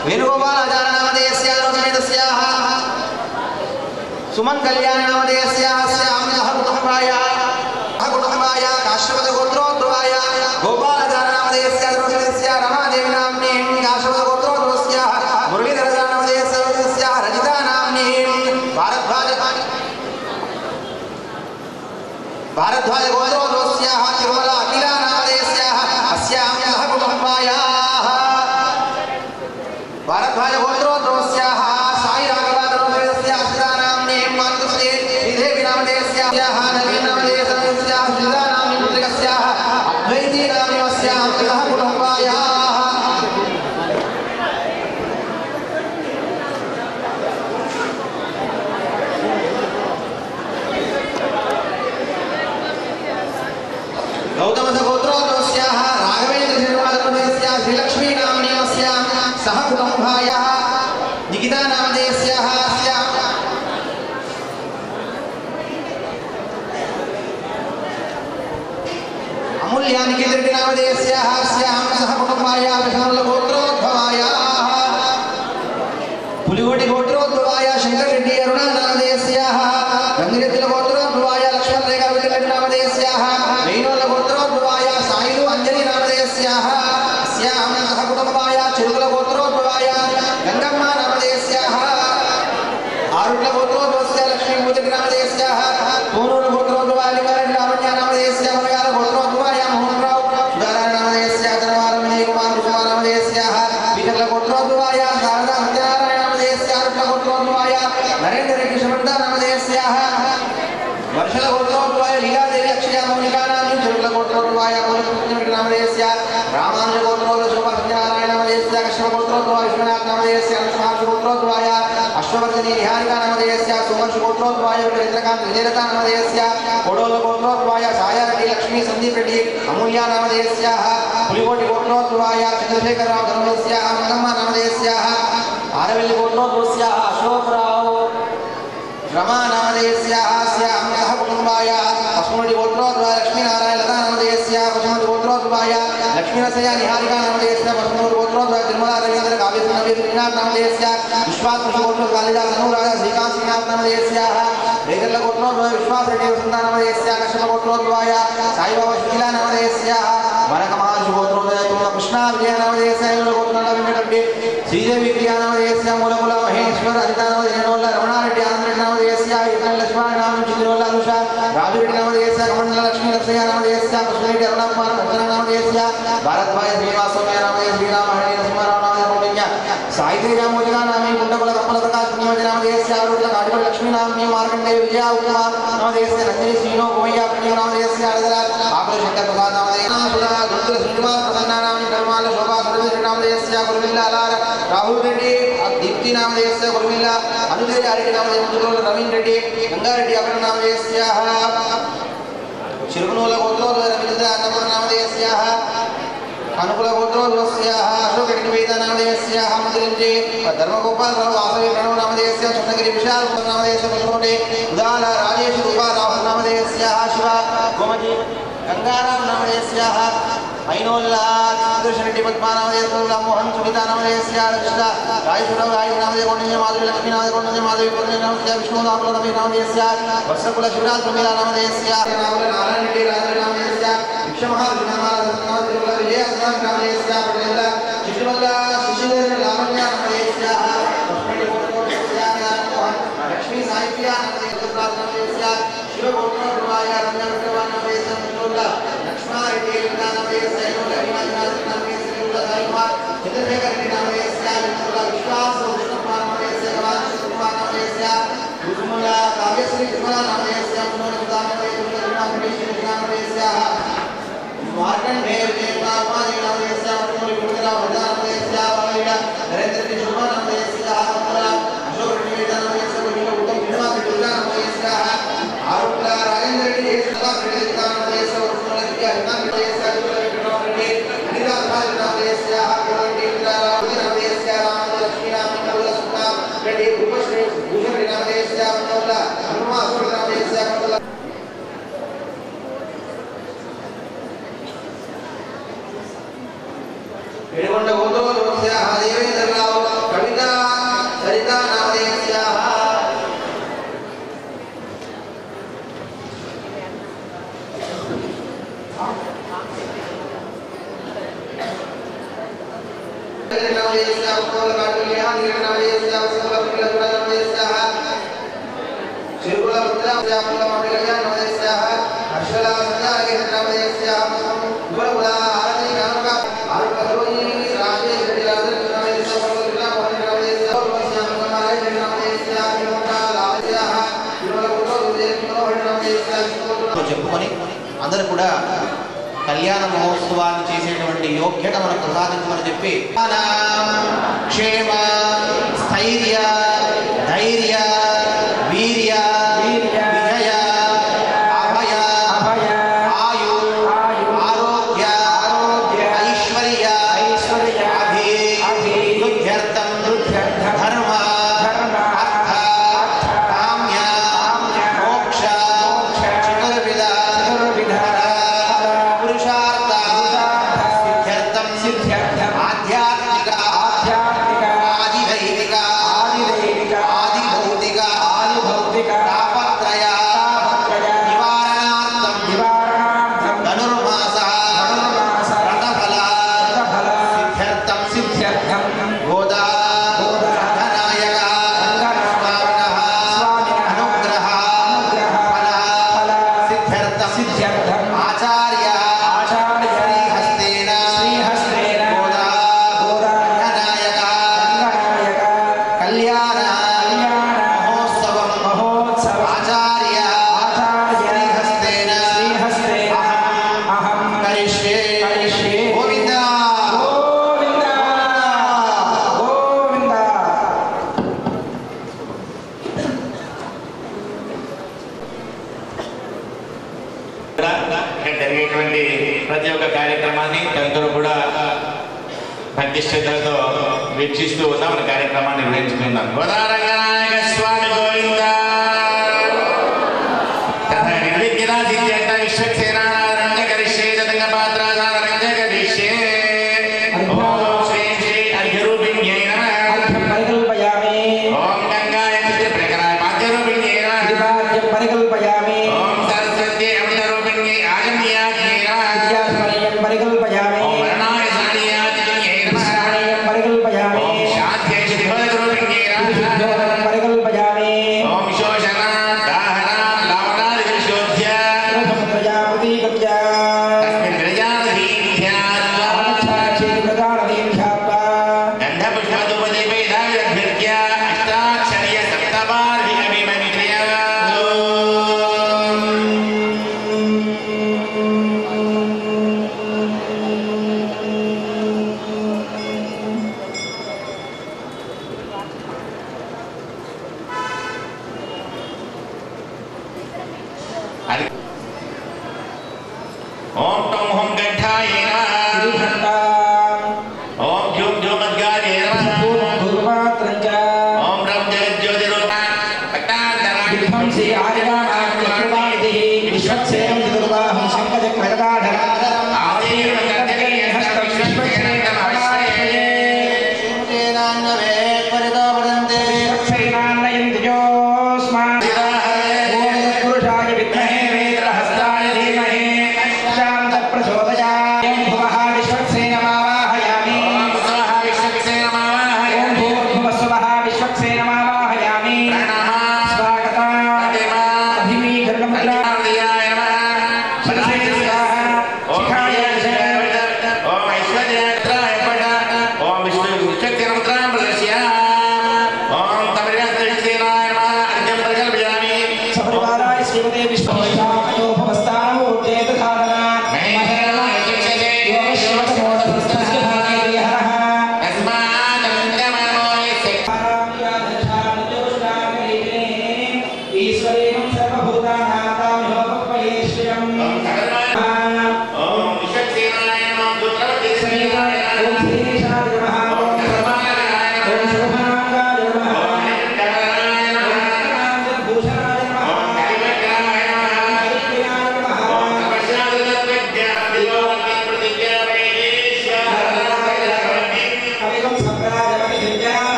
వేణుగోపాలాచార్యనామధేయస్య సಮೇతస్యాः సుమన్ కళ్యాణనామధేయస్యాస్యామ్యః కుటుంబాయ కుటుంబాయ కాశ్యపద గోత్రోద్భవాయ గోపాలాచార్యనామధేయస్య సಮೇతస్య రమాదేవి నామ్ని కాశ్యపద గోత్రోద్భవస్య మురళీధరనామధేయస్య సಮೇతస్య రజితా నామ్ని భారద్వాజ भारद्वाज गोत्रोद्भवस्याः तिरुमला अखिला नामधेयस्याः अस्याम्यः कुटुम्बायाः भारद्वाज गोत्रोद्भवस्याः साई राघवादरोदयस्य अस्तानाम्ने मातृश्री श्रीदेवी नामधेयस्याः नवीन नामधेयस्याः श्रीदा नाम्नि पुत्रिकस्याः अद्वैती नाम्यस्याः कुटुम्बायाः गौतमसगोत्रोद्भवस्याः राघवेन्द्रशर्माधर्मदेयस्याः श्रीलक्ष्मीनाम्नीयस्याः सह कुटुम्बायाः निकितानामधेयस्याः अस्याः अमूल्यानिकेतरेड्डिनामधेयस्याः अस्याः सह कुटुम्बायाः विष्णुलगोत्रोद्भवायाः పులిగోటి గోత్రోద్భవాయ శంకరెడ్డి అరుణానామధేయస్యాः గంగిరెద్దుల గోత్రోద్భవాయ లక్ష్మణ రేఖ వెంకటరెడ్డి నామధేయస్యాः వేణుల గోత్రోద్భవాయ సాయిలు అంజలి నామధేయస్యాः అస్యాం సహ కుటుంబాయ చెరుకుల గోత్రోద్భవాయ గంగమ్మ నామధేయస్యాः ఆరుట్ల గోత్రోద్భవస్య లక్ష్మీమూర్తి నామధేయస్యాः పూనూరు గోత్రోద్భవాయ లింగారెడ్డి లావణ్య నామధేయస్య మనగాల గోత్రోద్భవాయ మోహన్ రావు సుధారాయణ నామధేయస్య ధనవార వినయ్ కుమార్ కుమార్ నామధేయస్యాः పీఠల గోత్రోద్భవాయ శారదా సత్యనారాయణ నామధేయస్య ఆరుట్ల గోత్రోద్భవాయ నరేంద్ర రెడ్డి సుమంత నామధేయస్యాः వర్షల గోత్రోద్భవాయ లీలాదేవి అక్షయ మౌనికా నామి చెరుకుల గోత్రోద్భవాయ పూర్ణకృష్ణ నామధేయస్య రామానుజ గోత్రోద్భవ శోభ సత్యనారాయణ నామధేయస్య కృష్ణ గోత్రోద్భవ విశ్వనాథ్ నామధేయస్య అనంతమహర్షి గోత్రోద్భవాయ అశ్వవర్ధని నిహారికా నామధేయస్య సుమర్షి గోత్రోద్భవాయ చంద్రకాంత్ విజయలత నామధేయస్య కొడోల గోత్రోద్భవాయ సాయారెడ్డి లక్ష్మీ సందీప్ రెడ్డి అమూల్య నామధేయస్య పులికోటి గోత్రోద్భవాయ చంద్రశేఖరరావు ధర్మస్య మంగమ్మ నామధేయస్య ఆరవెల్లి గోత్రోద్భవస్య అశోకరావు రమానామధేయస్యాస్య అమ్యః కుటుంబాయ అస్మడి గోత్రోద్భవాయ లక్ష్మీనారాయణ లతా నామధేయస్య పశుమతి గోత్రోద్భవాయ లక్ష్మీనసయ నిహారికా నామధేయస్య పశుమతి గోత్రోద్భవాయ తిరుమల రవీంద్ర కావ్యశ్రీ నవీర్ శ్రీనాథ్ నామధేయస్య విశ్వాస్ కృషి గోత్ర కాళిదాస్ అనురాధ శ్రీకాంత్ శ్రీనాథ్ నామధేయస్య రేగల్ల గోత్రోద్భవాయ విశ్వాస్ రెడ్డి వసంత నామధేయస్య కశ్యప గోత్రోద్భవాయ సాయిబాబా శిలా నామధేయస్య వనక మహర్షి గోత్రోద్భవాయ తుమ్మ కృష్ణ విజయ నామధేయస్య గోత్రోద్భవాయ వెంకటరెడ్డి శ్రీదేవి క్రియా నామధేయస్య మూలముల మహేశ్వర అనితా నామధేయనోళ్ళ రమణారెడ్డి ఆంధ్రెడ్డి నామధేయస్య ఇతర లక్ష్మణ నామం చిత్రోళ్ళ అనుష రాజురెడ్డి నామధేయస్య కమండల లక్ష్మీ నరసయ్య నామధేయస్య కృష్ణరెడ్డి అరుణకుమార్ ముద్దన నామధేయస్య భారద్వాయ శ్రీనివాసమ్య నామధేయ శ్రీరామహరి నరసింహారావు నామధేయ పుణ్య సాయితేజ మోదిగా నామి కుండకుల కప్పల ప్రకాశ్ పుణ్యవతి నామధేయస్య ఆరుట్ల కాటిపల్లి లక్ష్మీ నామి మార్కండే విజయ కుమార్ నామధేయస్య నందిని శ్రీనో కుమయ్య పుణ్య నామధేయస్య అడదల ఆకుల శంకర్ ప్రసాద్ నామధేయ గుంటూరు శ్రీనివాస్ ప్రసన్న నామి కర్మాల శోభా సురభి నామధేయస్య గురువిల్ల అలార రాహుల్ రెడ్డి దీప్తి నామధేయస్య గురువిల్ల అనుజయ రెడ్డి నామధేయ ముందులో రవీన్ రెడ్డి గంగారెడ్డి అపర నామధేయస్య చిరుకునూల గోత్రోద్భవ రవీంద్ర అన్నపూర్ణ నామధేయస్యాः అనుకుల గోత్రోద్భవస్యాः అశోకరెడ్డి వేద నామధేయస్యాः మందిరించి ధర్మగోపాల్ రావు వాసవి ప్రణవ్ నామధేయస్య చంద్రగిరి విశాల్ నామధేయస్య పదకొండే ఉదాల రాజేష్ రూపా రాహుల్ నామధేయస్యాः శివ గోమతి గంగారాం నామధేయస్యాः ఐనోల్లా రెడ్డి పద్మానామధేయస్య మోహన్ సునీతా నామధేయస్య కృష్ణ రాయసురావు రాయ నామధేయ కొండ మాధవి లక్ష్మీ నామధేయ కొండ మాధవి కొండ నామస్య విష్ణు నామల నమీ నామధేయస్య వర్షకుల శివరాజ్ ప్రమీల నామధేయస్య నారాయణ రెడ్డి రాజ నామధేయస్య విక్షమహారాజు నామధేయ తిరుమల విజయ నామధేయస్య పటేల శిశుమల్ల శిశుధర లావణ్య నామధేయస్య లక్ష్మీ సాహిత్య నామధేయస్య శివ గోత్రోద్భవాయ రమ్య విక్రమ నామధేయస్య విష్ణుల్ల లక్ష్మారెడ్డి నామధేయస్య నామధేయస్య సాయికుమార్ చంద్రశేఖర్ రెడ్డి నామధేయస్య విష్ణుల్ల విశ్వాస విష్ణుకుమార్ నామధేయస్య గవాన్ కుమార్ నామధేయస్య కుసుముల కావ్యశ్రీ కుమార నామధేయస్య కుసుముల నామధేయస్య నామధేయస్య నామధేయస్య మార్కండే విజయకుమారి నామధేయస్య కుసుముల గురుదరావు వృద్ధా నామధేయస్య వాయుడ నరేంద్ర రెడ్డి శుభ నామధేయస్య కుసుముల అశోక్ రెడ్డి వేద నామధేయస్య కుసుముల ఉత్తమ్ శ్రీనివాస్ రెడ్డి దుర్గా నామధేయస్య ఆరుట్ల రాజేంద్ర రెడ్డి సుభాష్ రెడ్డి దుర్గా నామధేయస్య కుసుముల రెడ్డి హరినాథ్ నామధేయస్య కుసుముల రెడ్డి నామధేయస్య అనిరాధ్ భారతి నామధేయస్య కుసుముల ఇంద్రారావు నామధేయస్య రామ లక్ష్మీ నామ కవుల సుఖ రెడ్డి భూపశ్రీ భూషణ్ రెడ్డి నామధేయస్య మనోల హనుమ అశోక్ నామధేయస్య మనోల ఏడుకొండ గోత్రోద్భవస్య దేవేంద్రరావు చెప్పుకొని అందరూ కూడా కళ్యాణ మహోత్సవాన్ని చేసేటువంటి యోగ్యత మనకు ప్రసాదించమని చెప్పి క్షేమ స్థైర్య ధైర్య వీర్య విజయ అభయ ఆయు ఆరోగ్య ఐశ్వర్య అభివృద్ధ్యర్థం ధర్మ అర్థ కామ్య మోక్ష చతుర్విధ పురుషార్థ సిద్ధ్యర్థం ఆధ్యాత్మిక ఆదిదైవిక ఆదిభౌతిక తాపత్రయ నివారణార్థం ధనుర్మాస వ్రతఫల సిద్ధ్యర్థం గోదా రంగనాయక స్వామినః అనుగ్రహ ఫల సిద్ధ్యర్థం ఆచార్య శ్రీహస్తేన గోదా రంగనాయక కళ్యాణ మహోత్సవం ఆచార్య శ్రీహస్తేన అహం కరిష్యే గోవింద ఇక్కడ జరిగేటువంటి ప్రతి ఒక్క కార్యక్రమాన్ని తదితరులు కూడా భక్తి శ్రద్ధలతో వీక్షిస్తూ ఉన్నాం మన కార్యక్రమాన్ని నిర్వహించుకుందాం గోదారంగనాయక స్వామి గోవింద తథా నిర్విఘ్నా సిద్ధ్యర్థ విశ్వక్సేనారంగ కరిష్యే తదంగ పాత్రాధారంగ కరిష్యే ఓం శ్రీ శ్రీ అర్ఘ్యరూపిణ్యై నమః ఓం గంగాయ ప్రకరాయ పాద్యరూపిణ్యై నమః ఓం సరస్వత్యై అమృతరూపిణ్యై ఆగమ్యాజ్ఞై నమః ఓం వర్ణాయ సానియాజ్ఞై నమః ఓం శాంత్యై శుభదరూపిణ్యై నమః ఓం శోషణ దాహన లవణాది విశోధ్య తస్మిన్ విరజానధీధ్యాత్వా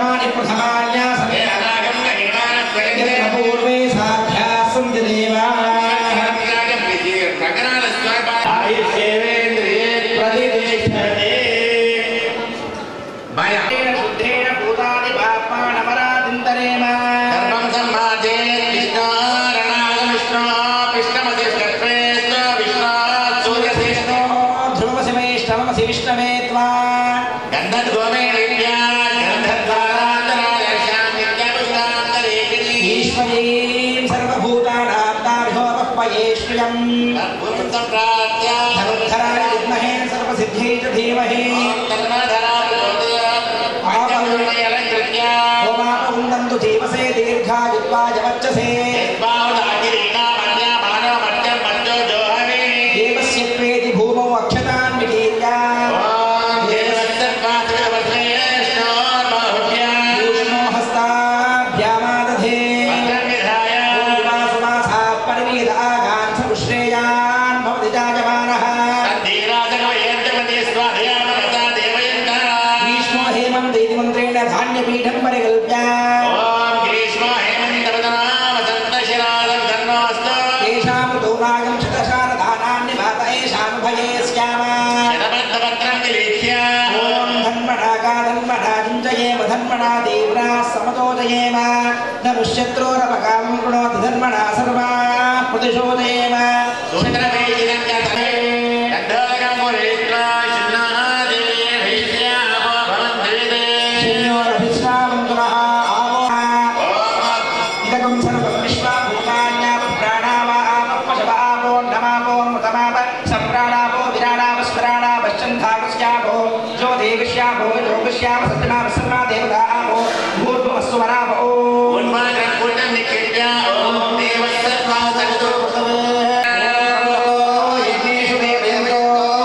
ధర్మాణి ప్రథమాన్యా ఏ అనాగం నిర్మాణ స్వయంగా పూర్వే సాధ్యా సంతి దేవా ప్రకరణ స్వరూప ఆయుష్యేంద్రియే ప్రతిష్టతే భయ శుద్ధేన భూతాని పాపానమరాదింతరేమ ధర్మం సమ్మాజే విష్ణు రణాగ విష్ణు కృష్ణమతిష్టత్వేస్త విష్ణు సూర్యశేషో ధ్రువసిమేష్టమసి విష్ణవే త్వా గంధద్గోమే విద్యా గంధద్వారాంతరాదర్శాం నిత్యపుష్టాంతరేకిణీ ఈశ్వరీం సర్వభూతానాం దార్ఢోపయేష్యం కర్పూరం సంప్రాప్త్య ధనుర్ధరాయ విద్మహే సర్వసిద్ధై చ ధీమహి కర్మధరా ప్రచోదయాత్ పంచమూర్తి అలంకృత్య ఓమాపవుందంతు జీవసే దీర్ఘాయుత్వాయ వచ్చసే యద్బాహుదాగిరీణా మధ్య మానవ మధ్యం మధ్యో జోహమి దేవస్య త్వేది భూమౌ అక్షతాన్ వికీర్య ఓం దేవస్తత్వాసురవశ్రేష్ఠోర్బాహుభ్యా ఊష్ణో హస్తాభ్యామాదధే భద్రం విధాయ వాసువాసా పరివేద ఆగాన్ సముశ్రేయాన్ భవతి జాయమానః తద్ధీరాజనమయేంద్రపతి స్వాధయామనసా దేవయంతా గ్రీష్మో హేమంతేతి మంత్రేణ ధాన్యపీఠం పరికల్ప్య ఓం గ్రీష్మో హేమంతవదనామసంతశిరాలం ధర్మోస్తు తేషామృతో నాగం శతశారదానాన్ని వాత ఏషానుభయే స్యామ శతబద్ధపత్రం విలీఖ్య ఓం ధన్మణాకా ధన్మణా చింతయేమ ధన్మణా తీవ్రా సమతోదయేమ నరుశత్రోరపకామం కృణోతి ధన్మణా సర్వా ప్రతిశోదయేమ సుమిత్రభేదినం కథమే గంధోదకం పురేత్వా శున్నాదే భైష్యామో భవంతిదే శన్యోరభిశ్రామంతులః ఆవో ఓం ఇదకం సర్వం విశ్వాభూతాన్యా ప్రాణావాపశవాపో నమాపో మృతమాప సంప్రాణాపో విరాణాపస్మరాణాపశ్చంధాపస్యాపో జ్యోతివిష్యాపో యోగశ్యామ సత్యమాప సర్వా దేవతా ఆపో భూర్భువస్సు వరాపో ఉన్మాదం పుణ్యం నిక్షిప్య ఓం దేవస్తత్వా సవితో యజ్ఞేషు దేవేంద్రో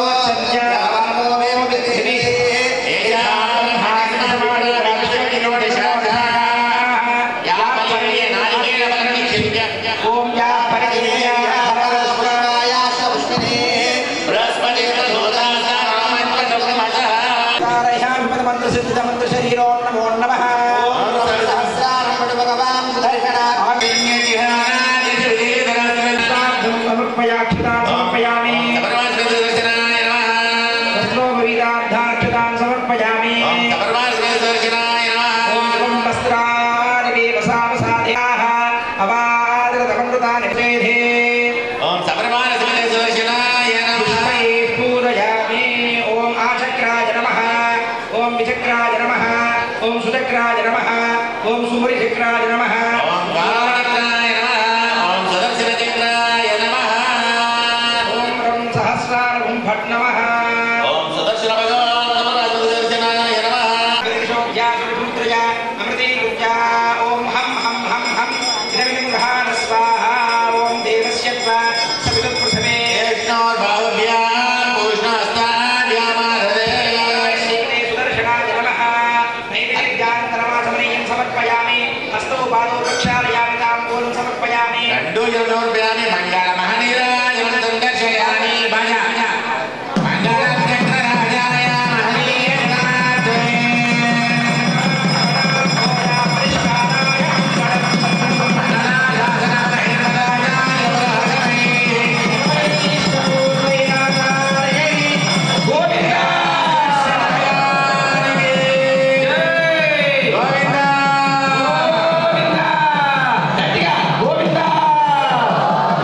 ఏషాం హాస్యమాన విశ్వకిరోడి శాఖా యా పర్యే నారికేణ పరం నిక్షిప్య ఓం యా పరిదేయ బృహస్పతి ప్రచోదాసా రామత్వమసః ధారయామి పదమంత్రసిద్ధ మంత్ర శరీరో నమో నమః సమర్పయాక్షితాన్ సమర్పయామి రత్నోపరీతార్థాక్షితాన్ సమర్పయామి ఓం వస్త్రాని వేవసావసాధ్యాః అవాదృతమృతాని నిషేధే పుష్పైః పూరయామి ఓం ఆచక్రాయ నమః ఓం విచక్రాయ నమః ఓం సుచక్రాయ నమః ఓం సుమరిచక్రాయ నమః ఓం రం సహస్రారం భట్ నమః ృద్రయ అమృతీకృత్య ఓం హం హం హం హం ఇదమిదం గృహాణ స్వాహా ఓం దేవస్య త్వా సవిత పృథివే శ్రీమతే సుదర్శనాయ నమః నైవేద్యానంతరమాసమనీయం సమర్పయామి హస్తౌ పాదౌ ప్రక్షాళయామి తాంబూలం సమర్పయామి రెండు జనోర్భ్యామి మంగళ మహనీరాజం సందర్శయామి భజ మంగళం చక్రరాజాయ మహనీయనాథే గోవిందా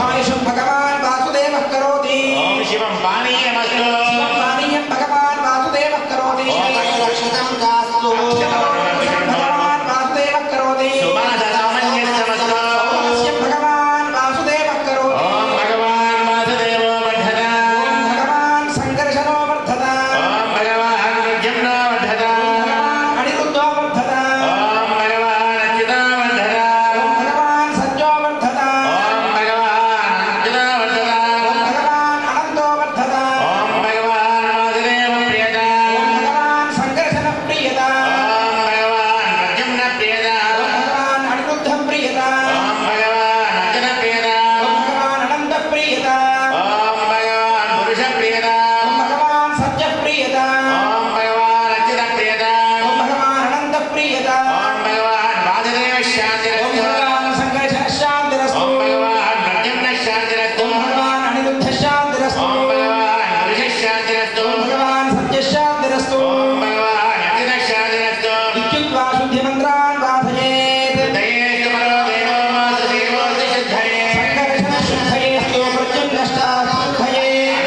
आयुषं भगवान् वासुदेवः करोति ఓం శివం పానీయమస్తు शिवं पानीयं भगवान् वासुदेवः करोति రక్షితం దాస్తు भगवान् वासुदेवः करोति సుమాదసామన్యస్తమస్తు सौमनस्यं भगवान् वासुदेवः करोति ఓం భగవాన్ వాసుదేవో వర్ధత भगवान् सङ्कर्षणो वर्धता ఓం భగవాన్ రుద్యమ్నో వర్ధత भगवान् अनिरुद्धो वर्धता ఓం భగవాన్ అచ్యుతో వర్ధత भगवान् सज्जो वर्धता ఓం భగవాన్ అచ్యుతో వర్ధత भगवान् अनन्तो वर्धता ఓం భగవాన్ వాసుదేవ ప్రియత भगवान् सङ्कर्षणप्रियता ఓం భగవాన్ రుద్యమ్న ప్రియత भगवान् अनिरुद्धं प्रियता ఓం భగవాన్ అచ్యుత ప్రియత भगवान् अनन्तप्रियता ఓం భగవాన్ పురుష ప్రియత भगवान् सत्यप्रियता ఓం భగవాన్ అచ్యుత ప్రియత भगवान् अनन्तप्रियता ఓం భగవాన్ వాసుదేవ శాంతిరస్తు भगवान् सङ्कर्षशान्तिरस्तु ఓం భగవాన్ రుద్యమ్న శాంతిరస్తు भगवान् अनिरुद्धशान्तिरस्तु ఓం భగవాన్ పురుష శాంతిరస్తు भगवान् सत्यशान्तिरस्तु ఓం భగవాన్ అచ్యుత శాంతిరస్తు इत्युक्त्वा शुद्धिमन्त्रान् बाधयेत् దయేస్తు పరో దేవో వాసుదేవోస్తు శుద్ధయే सङ्कर्षणशुद्धयेस्तु प्रत्युन्नष्टाशुद्धये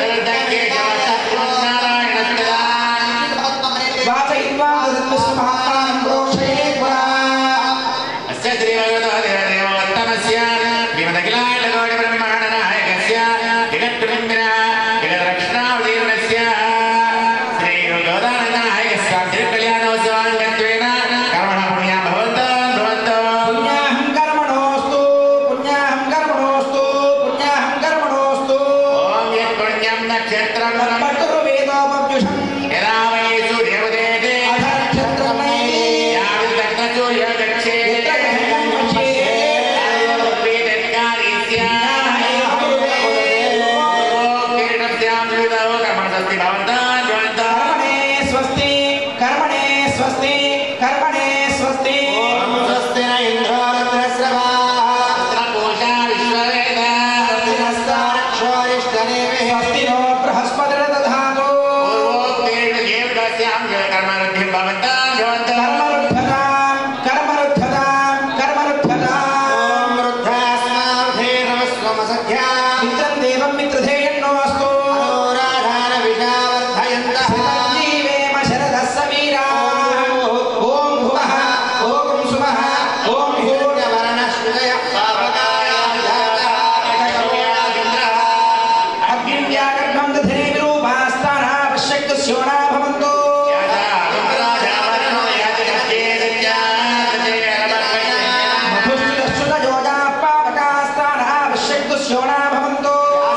నారాయణ वाचयित्वा तदन्विष्णु महात्मानं प्रोक्षयेत् पुरा అస్య శ్రీ భగవతో దేవదేవోత్తమస్య శ్రీమదఖిలాండకోటి బ్రహ్మాండనాయకస్య జగత్తునింబిన జగద్రక్షణావతీర్ణస్య శ్రీ గోదానందనాయకస్య తిరుకళ్యాణోత్సవాంగత్వేన కర్మణ పుణ్యా భవంతో భవంతో पुण्याहं कर्मणोऽस्तु पुण्याहं कर्मणोऽस्तु पुण्याहं कर्मणोऽस्तु ఓం యత్ పుణ్యం నక్షత్రం कर्तुर्वेदोपव्युषम् యదా వై సూర్యముదేతే अधनक्षत्रं नयति యావిదగ్న సూర్యోదక్షే यत्र ग्रहणं पश्येत् వేదనికారీస్య ఓం కీర్ణస్యాం వివిధో కర్మణస్తి భవంతాన్ భవంతాన్ कर्मणे स्वस्ति कर्मणे स्वस्ति कर्मणे स्वस्ति స్వస్తి ఇంద్రోరస్రవా పూషా విశ్వవేద स्वस्ति नो बृहस्पतिर्दधातु పూర్వోక్తేన దేవతాస్యాం కర్మరుద్ధిం భవంతాన్ భవంతాన్ कर्मरुद्धतां कर्मरुद्धतां कर्मरुद्धताम् मित्रं देवं मित्रधेयन्नो अस्तु जीवेम शरदः समीरा ॐ भुवः ॐ सुमः ॐ अग्निव्यागर्भं दधने विरूपास्तानावश्यक्तस्योणा भवन्तु मधुस्तुतश्रुतयोजा पावकास्तानावश्यक्तस्योणा भवन्तु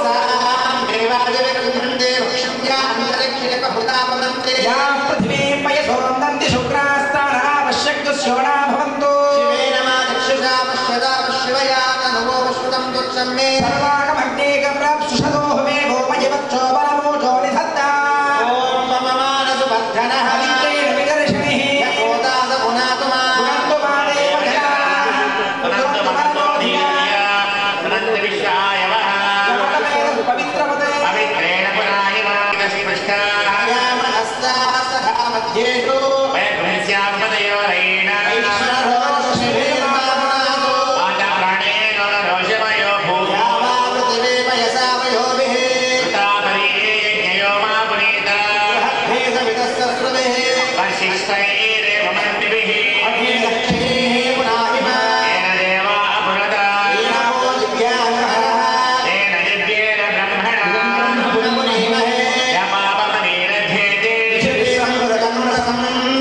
या पृथिवी पयसो नन्ति शुक्रास्तानावश्यक्तस्योणा भवन्तु सर्वागमग्नेकप्राप्सुषदो हवे गोमयवक्षो बलमोजो निधत्ता अविद्येन विदर्शनिः पुनन्तु मादेव जनाः पुनन्तु मनतो धियाः जगतमेतत् पवित्रपदे పవిత్రేణ పురాణి స్పృష్టాః వైకుంఠ్యాపదయోరైణ వాచా ప్రాణేన రోషమయో భూయా కృతాపరీరే యజ్ఞయో మా పునీత వర్షిష్టైరేవ మన్నిభిః ఏన దేవా పునతా తేన యజ్ఞేన బ్రహ్మణా యమాపమనీరధ్యేతే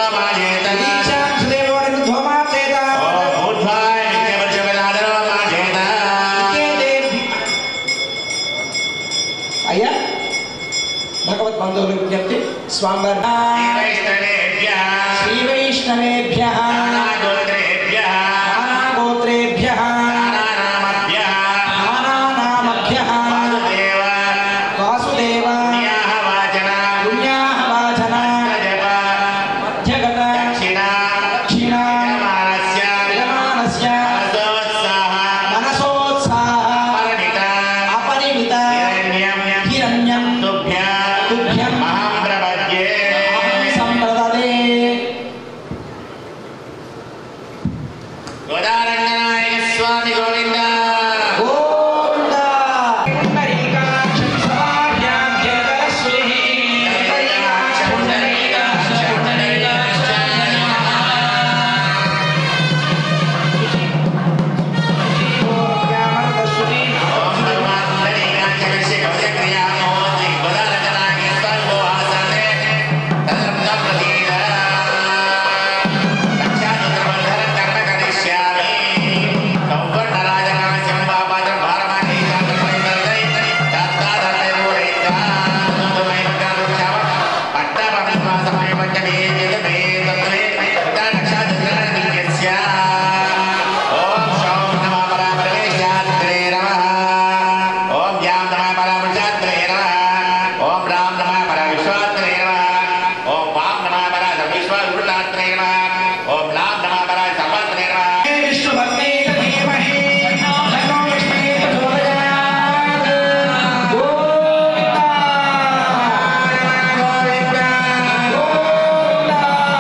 మాజేత దీక్షాం సుదేవోని ధ్వమాచేత ఓం ఊర్ధ్వాయ నిత్యవర్షపదాదరో మాజేత అయ్యా భగవద్ బంధువుల విజ్ఞప్తి స్వామివారి శ్రీవైష్ణవేభ్యः శ్రీ వైష్ణవేభ్య నానాగోత్రేభ్యः నానాగోత్రేభ్య నానానామభ్యः నానానామభ్య వాసుదేవ వాసుదేవ పుణ్యాహ వాచన పుణ్యాహ వాచన జప మధ్యగత దక్షిణ దక్షిణ యజమానస్య యజమానస్య మనసోత్సాహ మనసోత్సాహ పరిమిత అపరిమిత హిరణ్యం హిరణ్యం తుభ్య తుభ్యం అహం ప్రపద్యే అహం సంప్రదదే గోదారంగనాయక స్వామి గోవింద గోవింద పుండరీకాక్షం సమాభ్యాభ్యదరశ్రీ పుండరీకాక్షం ఓం భగవాన్ పుండరీకాక్షకస్య గౌజక్రియామో శ్రీ గోదారంగనాయక స్వామి గోహాసనే తదర్థం ప్రతీద రక్షాచతుర్బంధనం కర్మ కరిష్యామి సౌవర్ణరాజకాంశం బాపాత్రం భారమాణి శాంతపరితరై దత్తాదత్తైరూరైతా సుందరమైన కాలుక్షావ పట్టపరస్వాసమయ పంచమే జగమే తత్వే పితా రక్షాచతుర్గణనీయస్య ఓం శౌం నమః పరాపరమేశాత్రే నమః ఓం ధ్యాం నమః పరామృషాత్రే నమః ఓం రాం నమః పరవిశ్వాత్రే నమః ఓం వాం నమః పర సవిశ్వాత్రే నమః ఓం లాం నమః పర సపత్రే నమః విష్ణుభక్తే ధీమహి తన్నో విష్ణే ప్రచోదయాత్ గోవింద గోవింద గోవింద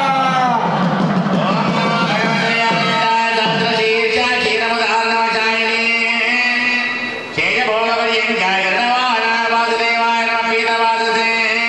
ఓం నమో భగవతే అనంతాయ సహస్రశీర్ష క్షీరముదాహరణవశాయినే శేషభోగపర్యంకాయ రణవాహన వాసుదేవాయ నమః పీతవాససే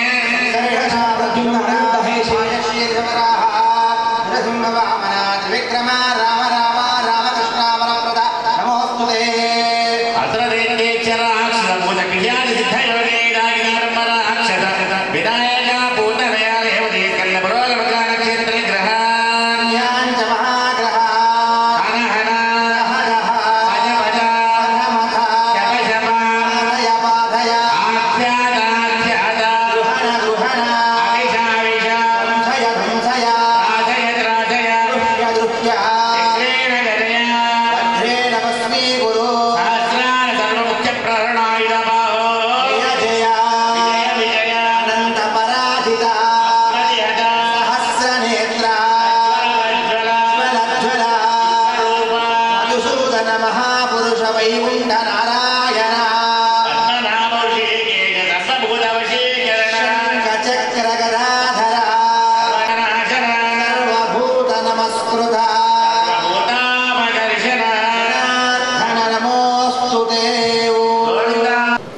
విక్రమ రామ రామ రామకృష్ణ వరప్రద నమోస్తుతే అసరదేన దీక్షరాక్షరభూత క్రియాది సిద్ధయోగే రాగినారంబర అక్షత వినాయక పూర్ణదయా రేవతి కల్ల పురోగమకా నక్షత్ర గ్రహాన్ జ్ఞాన మహాగ్రహ హనహన భజ భజ శప శప బాధయ బాధయ ఆఖ్యాత ఆఖ్యాత గృహణ గృహణ అవిష అవిష ధ్వంసయ ధ్వంసయ రాధయ రాధయ దృశ్య దృశ్య చక్రేణ గదయ భద్రేణ భస్మీ గురు సహస్రాన సర్వముఖ్య ప్రణాయుధమాహో జయ జయ విజయ విజయ అనంత పరాజిత ప్రతిహత సహస్రనేత్ర జ్వల జ్వల రూప మధుసూదన మహాపురుష వైకుంఠ నారాయణ పద్మనాభవశీకేన సర్వభూతవశీకరణ శంఖచక్ర గదాధర వననాశన సర్వభూత నమస్కృత సర్వభూతామకర్షణ జనార్దన నమోస్తు గోవింద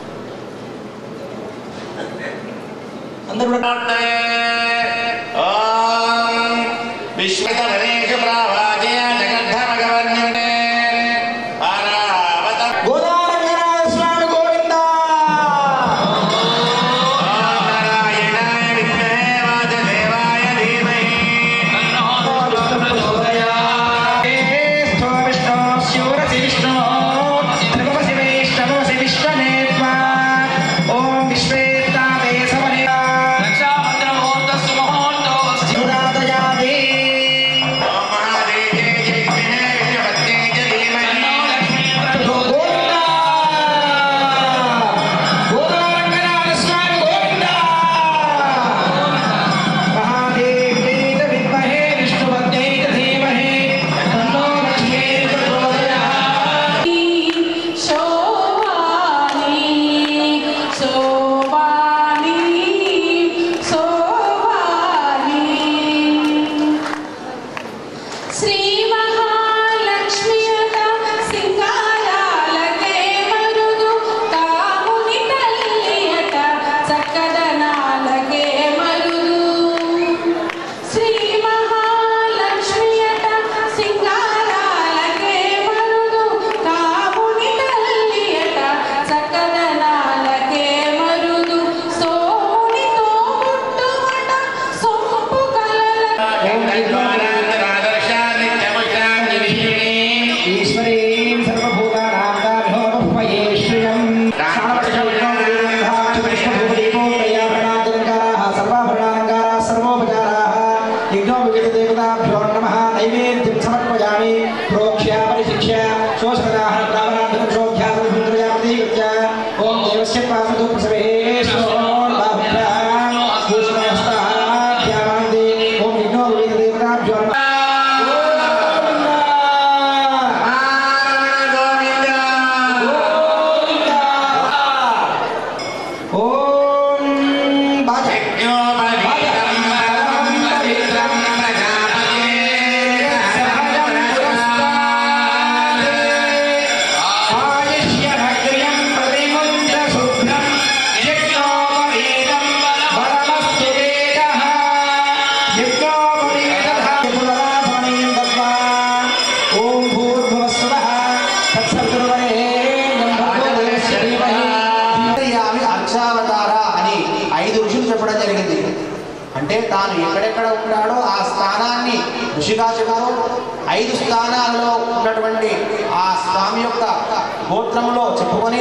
అందరూ కూడా ఓం విశ్వతమనేషు ప్రావాజయ జగద్ధమగవర్ణ్యతే పరావత గోదారంగనాథ స్వామి గోవింద ఓం నారాయణాయ విద్మహే వాసుదేవాయ ధీమహి స్థో విష్ణు శివరసి విష్ణు త్రిభువసి వైష్ణవసి విశ్వనే త్వా ఓం విశ్వేత్తాదే సమనే శివరాధయాది ఓం మహాదేవాయ దేవతాభ్యో నమః నైవేద్యం సమర్పయామి ప్రోక్ష్య పరిశిక్ష్య శోషదాహన బ్రాహ్మణాభ్యం సుందరయామి ఓం దేవస్య పాసదు ప్రసవే ఓం విఘ్నో దేవతాభ్యో నమః ఓం బాజ ఓం భూర్భువస్వః తత్సవితుర్వరేణ్యం భర్గో దేవస్య ధీమహి యామి అర్చావతార అని ఐదు ఋషులు చెప్పడం జరిగింది అంటే తాను ఎక్కడెక్కడ ఉంటాడో ఆ స్థానాన్ని ఋషిగా చెప్పారు ఐదు స్థానాలలో ఉన్నటువంటి ఆ స్వామి యొక్క గోత్రంలో చెప్పుకొని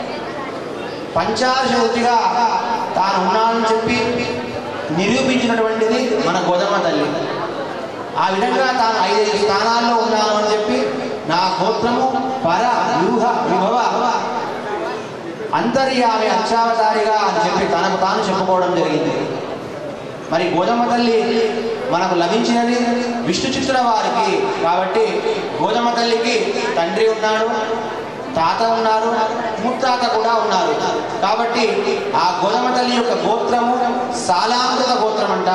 పంచాశతిగా తాను ఉన్నానని చెప్పి నిరూపించినటువంటిది మన గోదమ్మ తల్లి ఆ విధంగా తాను ఐదైదు స్థానాల్లో ఉన్నాను అని చెప్పి నా గోత్రము పర వ్యూహ విభవ అంతర్యామి అక్షావతారిగా అని చెప్పి తనకు తాను చెప్పుకోవడం జరిగింది మరి గోధుమ తల్లి మనకు లభించినది విష్ణు చిత్తుల వారికి కాబట్టి గోధుమ తల్లికి తండ్రి ఉన్నాడు తాత ఉన్నారు ముత్తాత కూడా ఉన్నారు కాబట్టి ఆ గోధుమ తల్లి యొక్క గోత్రము సాలామృత గోత్రం అంట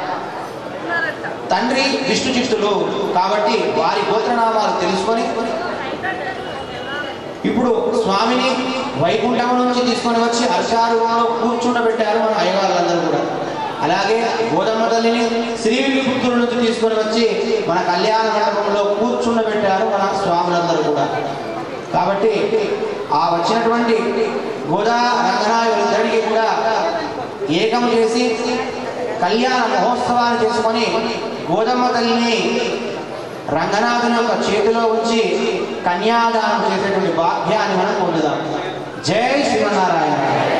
తండ్రి విష్ణు చిత్తులు కాబట్టి వారి గోత్రనామాలు తెలుసుకొని ఇప్పుడు స్వామిని వైకుంఠం నుంచి తీసుకొని వచ్చి హర్షారూపంలో కూర్చుండబెట్టారు మన అయ్యగారులందరూ కూడా అలాగే గోదమ్మ తల్లిని శ్రీవిల్లిపుత్తూరు నుంచి తీసుకొని వచ్చి మన కళ్యాణ మండపంలో కూర్చుండబెట్టారు మన స్వాములందరూ కూడా కాబట్టి ఆ వచ్చినటువంటి గోదా రంగనాయులందరికీ కూడా ఏకం చేసి కళ్యాణ మహోత్సవాన్ని చేసుకొని గోదమ్మ తల్లిని రంగనాథుని యొక్క చేతిలో ఉంచి కన్యాదానం చేసేటువంటి భాగ్యాన్ని మనం పొందుదాం జై శ్రీమన్నారాయణ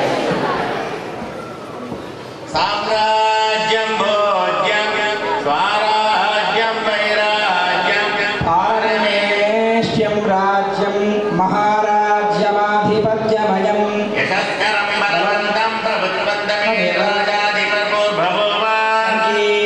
సామ్రాజ్యం భోజ్యం స్వరాజ్యం వైరాజ్యం పారమేష్ట్యం రాజ్యం మహారాజ్యమాధిపత్యమయం యశస్కరం బలవంతం ప్రభుత్వంతమే రాజాధిపర్భూర్భూవాన్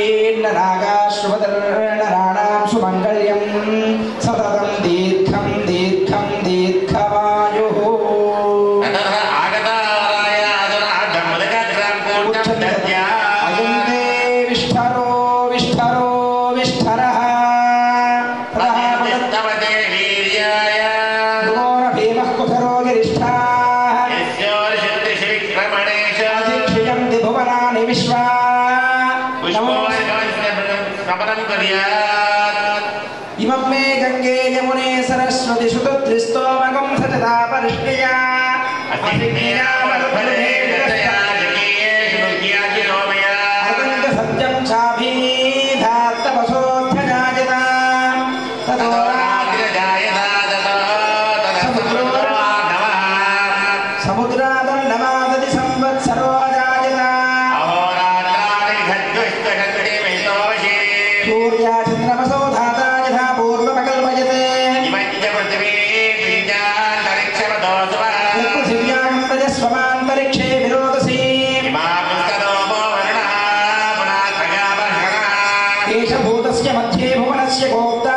నాగాశ్వతర్ణరాణాం సుమంగళ్యం సతతం దీర్ఘం దీర్ఘం దీర్ఘమాయు తతః ఆగతావరాయ అధునార్థముదకగ్రాం కూర్చం దద్యా అయంతే విష్ఠరో విష్ఠరో విష్ఠరః పతిస్తవతే వీర్యాయ భీమః కుశరో గిరిష్ఠాః యస్యోర్షిత్రిషి విక్రమణేశ అధిక్షయంతి భువనాని విశ్వా పుష్పోపరం కుర్యాత్ ఇమం మే గంగే యమునే సరస్వతి సుతత్రిస్తోమకం సచదా పరిష్ణయా అదంత సత్యం చాభీధాత్తపశోధ్యజాయత తతో సముద్రాదండమాదతి సంవత్సరో అజాయత సూర్యా చంద్రమసో ధాతా యథా పూర్వమకల్పయతే పృథివ్యాం ప్రజస్వమాంతరిక్షే విరోధసి కేశభూతస్య మధ్యే భువనస్య గోప్తా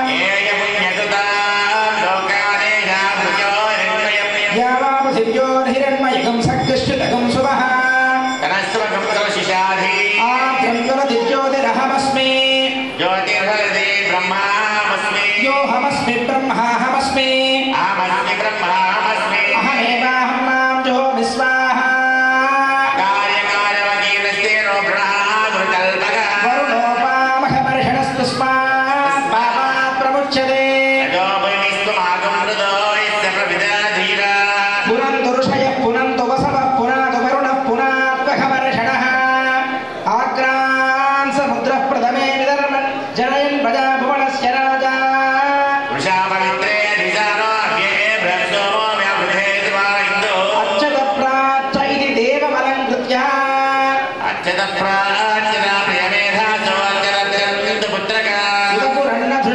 యావా పృథివ్యోర్హిరణ్మయకం సకృష్టితకం శుభః ఆద్యం జ్యోతిర్జ్యోతిరహమస్మి జ్యోతిర్హరి బ్రహ్మామస్మి యోహమస్మి బ్రహ్మాహమస్మి ఆమస్మి బ్రహ్మామస్మి అహమేవాహం నాం జో విశ్వాహ కార్యకార్యవకీర్ణస్తేనో ప్రణాదుర్కల్పకः వరుణోపామహమర్షణస్తుస్మాత్ పాపాత్ ప్రముచ్యతే యజోభూమిస్త్వమాగం మృదో యస్య ప్రవిదా ధీరా పునంతురుషయ పునంతు వసవ పునాదు వరుణ పునాత్వహమర్షణః ఆగ్రాన్ సముద్ర ప్రథమే విదర్మన్ జనయన్ ప్రజా భువనస్య రాజా వృషా పవిత్రే దిశానో అభ్యే బృహస్సోమో వ్యాపృధే దివా ఇందో అచ్చత ప్రాచ్య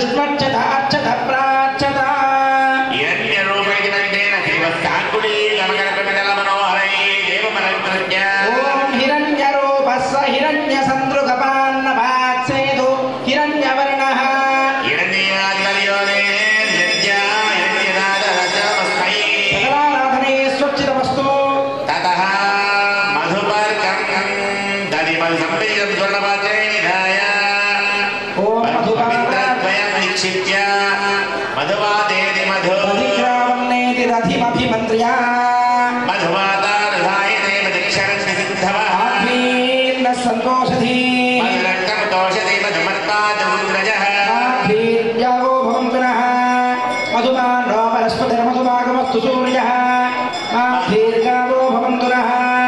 విష్ణుర్చత అర్చత ప్రార్చత హిరణ్యరూపైనందేన దేవస్థాంకులీ గమగణపమిదల మనోహరై దేవమనోహరజ్ఞ ఓం హిరణ్యరూపస్వ హిరణ్యసంద్రుగపాన్నపాత్సేతు హిరణ్యవర్ణః హిరణ్యాదికర్యోనే నిత్య హిరణ్యదాదరసమస్మై సకలారాధనే స్వచ్ఛితమస్తు తతః మధుపర్కం దదిమల్ సంపేయం స్వర్ణపాత్రే నిధాయ ఓం మధుపాత్ర పవిత్రద్వయం నిక్షిప్య మధువాదేది మధు అధిగ్రావన్నేతి రథిమభిమంత్ర్యా మధువాతానుధాయ దేవ దిక్షరంతి సిద్ధవః ఆత్మీన్న సంతోషధీ మధురక్తం తోషతి మధుమత్పాదముద్రజः ఆత్మీర్యాగో భవంతునః మధుమానో వనస్పతిర్మధుమాగమస్తు సూర్యः ఆత్మీర్యాగో భవంతునః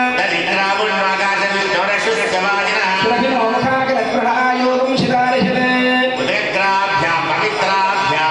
దరిద్రాముణ్వాకాశవిష్ణోరశుద్ధవాజినः సురభినో ముఖాకిలగ్రహాయోగం శితారిషత్ ఉదగ్రాభ్యాం పవిత్రాభ్యాం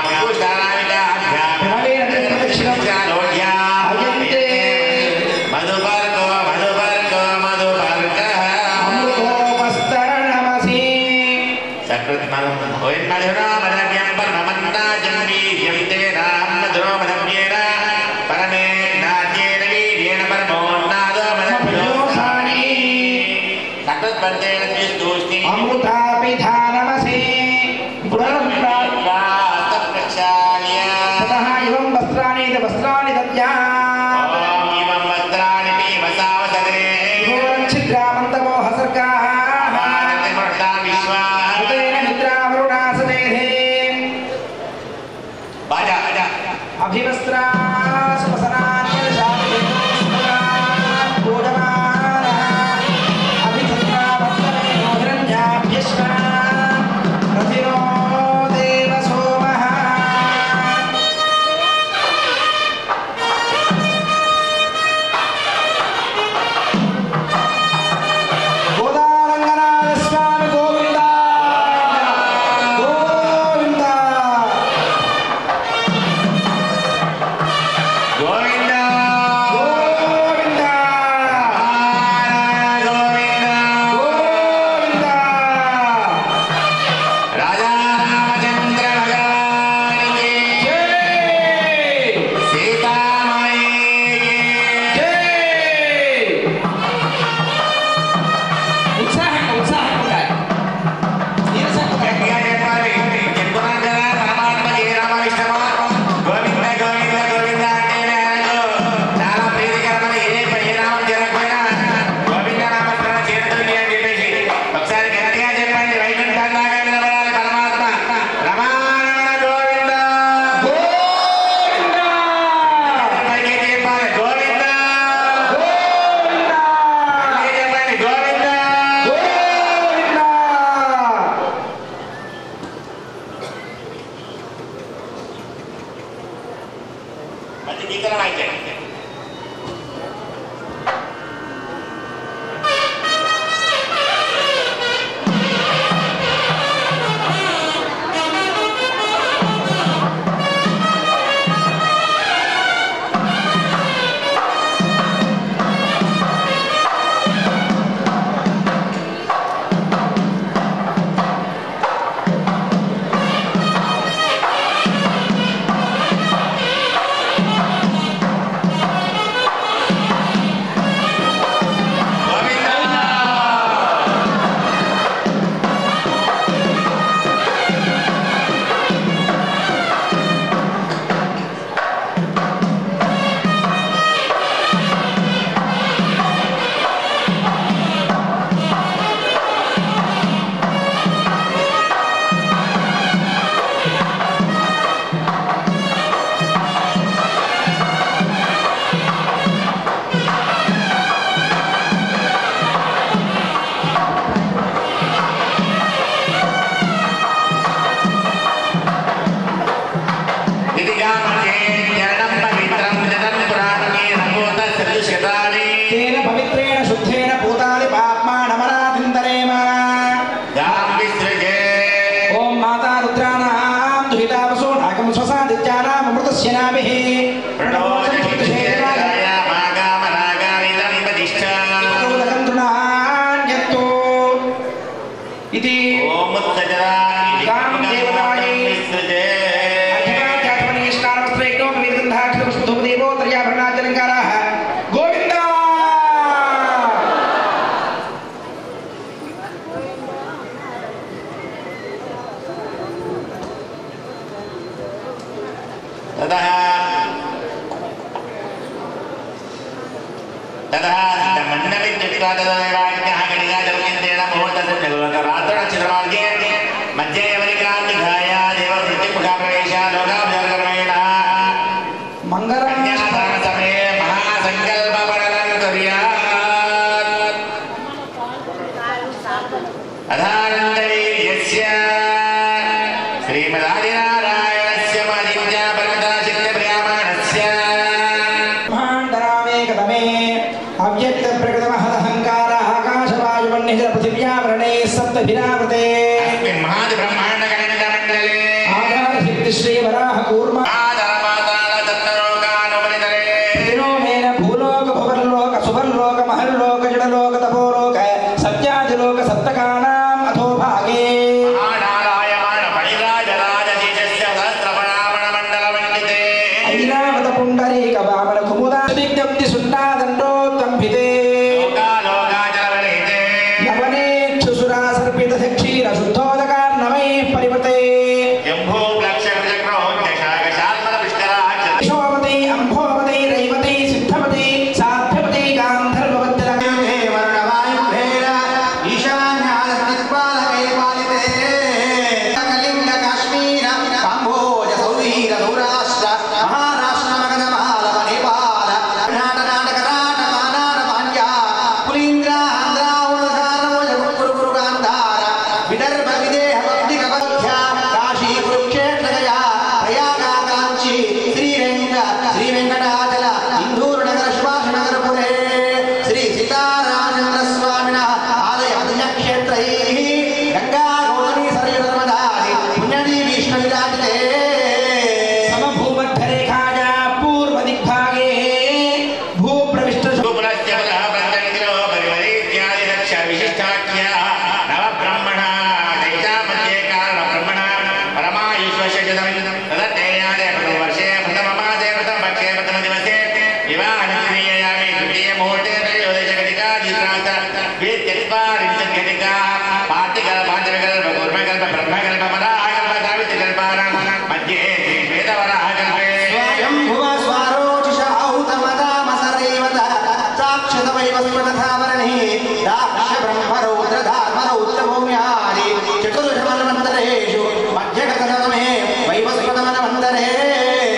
మధుపర్గో మధుపర్గో మధుపర్గः అమృతోపస్తరణమసి సకృత్మలం ఓయన్మధురా మధవ్యం పరమమన్నాజం వీర్యం తేనాం మధురో మధవ్యేన పరమే నాద్యేన వీర్యేణ పరమోన్నాదో మధవ్యోసాని సకృత్పంచేన త్రిస్తూష్ణి అమృతాపిధానమసి ప్రక్షాళ్య తతః ఇవం వస్త్రాణి ఇది వస్త్రాణి దద్యా ఓం ఇమం వస్త్రాణి పీమసావసరే ఛిద్రామంతమోహ సర్గాః భారతి మృతా విశ్వా ఉదయన నిద్రావరుణాసనేధే బాజా బాజా అభివస్త్రా సువసనాన్యశామి పూజమానః అభిసత్రా వస్త్రే హిరణ్యాభ్యశ్వ రథినో దేవ సోమః గోదారంగనాథ స్వామి గోవింద గోవింద గోవింద గోవింద గోవింద గోవింద రాజా రామచంద్ర భగవానికి జై సీతామాయికి జై ఉత్సాహంగా ఉత్సాహంగా ఉండాలి నీరసంగా గట్టిగా చెప్పాలి చెప్పుకున్నాం కదా పరమాత్మ ఏ రామకృష్ణమో గోవింద గోవింద గోవింద అంటేనే ఆయనకు చాలా ప్రీతికరమైన ఏ ఏ నామం జరగకపోయినా గోవింద నామస్మరణ చేరుతుంది అని చెప్పేసి ఒకసారి గట్టిగా చెప్పండి వైకుంఠంలాగా నిలబడాలి పరమాత్మ రమారమణ గోవింద గోవింద పైకి చెప్పాలి గోవింద గోవింద పైకి చెప్పండి గోవింద గోవింద మంచి గీతలు వాయించండి తేన పవిత్రేణ శుద్ధేన భూతాని పాప్మానమరాధింతరేమ ఓం మాతా రుద్రాణాం దుహితావసో నాగం స్వసాదిత్యానాం అమృతస్య నాభిః ఉదకం తృణాన్యత్తు ఇది గాం దేవతాయై ततः मन्नमित्युक्त्वा तदेवाज्ञः गणिका जलचिन्तेन मुहूर्तसन्निगोतरात्रणचित्रमार्गे मध्ये यवनिकान्निघाय देववृत्तिमुखाप्रवेश लोकाभ्यर्गर्मेण మంగళం कन्यादानसमये महासङ्कल्पवर्णनं कुर्यात् अधानन्दवीर्यस्य श्रीमदादिनारायणस्य मदिन्यापरिताशिल्यप्रियामाणस्य బ్రహ్మాండరామే కదమే అవ్యక్త ప్రకృతమహదహంకార ఆకాశవాయుమన్నిజ పృథివ్యావరణే సప్తభిరావృతే अस्मिन् महादिब्रह्माण्डगणितमण्डले ఆధారశక్తి శ్రీ వరాహ కూర్మ आदरपातालचन्द्रलोकानुपरितले దినోమేన భూలోక భువర్లోక సువర్లోక మహర్లోక జడలోక తపోలోక సత్యాదిలోక సప్తకానాం అథో భాగే महानारायमाणमणिराजराजशीजस्य सहस्रपरामणमण्डलमण्डिते ఐరావత పుండరీక వామన కుముదా విజ్ఞప్తి సున్నాదండోత్కంభితే लोकालोकाचलवलिते నవనేక్షుసురా సర్పిత క్షీర శుద్ధోదకార్ణమై పరివతే जम्भूप्लक्षविचक्रोऽध्यशाकशात्मलपुष्कराक्ष యశోమతి అంభోమతి రైవతి సిద్ధమతి సాధ్యమతి గాంధర్వవద్దల వర్ణవాయుభేర ఈశాన్యాదిక్పాలకై పాలితే కళింగ కాశ్మీర కాంబోజ సౌరీర సౌరాష్ట్ర మహారాష్ట్ర మగధ మాలవ నేపాల కర్ణాట నాటక రాట మానాడ పాండ్య పులీంద్ర ఆంధ్ర ఉణసారమోజ గురు గురు గాంధార విదర్భ విదేహ భక్తి కపథ్య కాశీ కురుక్షేత్ర గయా ప్రయాగ కాంచి శ్రీరంగ శ్రీ వెంకటాచల ఇందూరు నగర సుభాష నగర పురే శ్రీ సీతారామచంద్ర స్వామిన ఆలయ పుణ్యక్షేత్రై గంగా గౌతమి సరయు నర్మదాది పుణ్యదీ విష్ణు విరాజితే సమభూమధ్యరేఖాయా పూర్వదిగ్భాగే భూప్రవిష్ట पुनश्च पुनः प्रत्यङ्गिरो परिवरीत्यादिदक्षविशिष्टाख्या नवब्रह्मणा दैतामध्ये कारणब्रह्मणा परमायुष्वस्य शतमिदं तदत्तेयादे प्रथमवर्षे प्रथममासे प्रथमपक्षे प्रथमदिवसे विवाहनिक्रिययामि द्वितीयमुहूर्ते त्रयोदशघटिकादिश्रान्त द्वित्यत्वारिंशद्घटिका पार्थिकल्प पाञ्चविकल्प कूर्मकल्प ब्रह्मकल्प वराहकल्प सावित्रिकल्पानां मध्ये श्रीवेदवराहकल्पे స్వయం భువ స్వారోచిష ఔతమదామసరైవత సాక్షిత వైవస్వతథావరణి దాక్ష బ్రహ్మరౌద్ర ధార్మరౌద్ర భూమ్యాది చతుర్షమన్వంతరేషు మధ్యగత సమమే వైవస్వతమన్వంతరే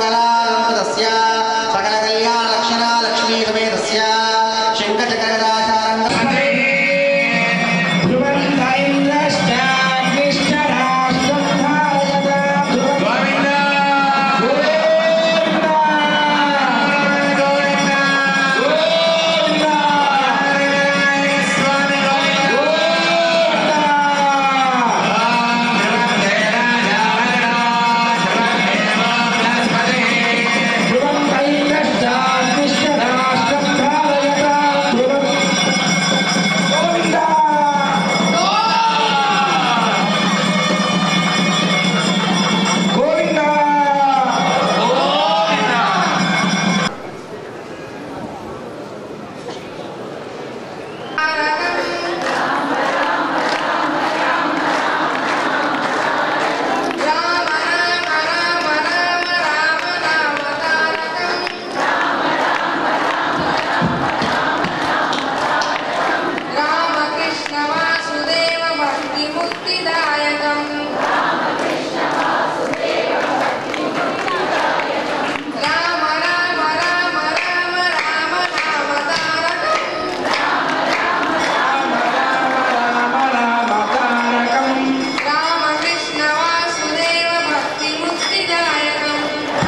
మంగళాలంబుదస్య సకల కళ్యాణ లక్షణ లక్ష్మీ సమేతస్య శంఖచక్రగదాచారంగ గోవింద స్వామి గోవింద రామ రామ రామ రామ రామ రామ తారకం రామకృష్ణ వాసుదేవ భక్తి ముక్తిదాయకం రామ రామ రామ రామ రామ రామ తారకం రామకృష్ణ వాసుదేవ భక్తి ముక్తిదాయకం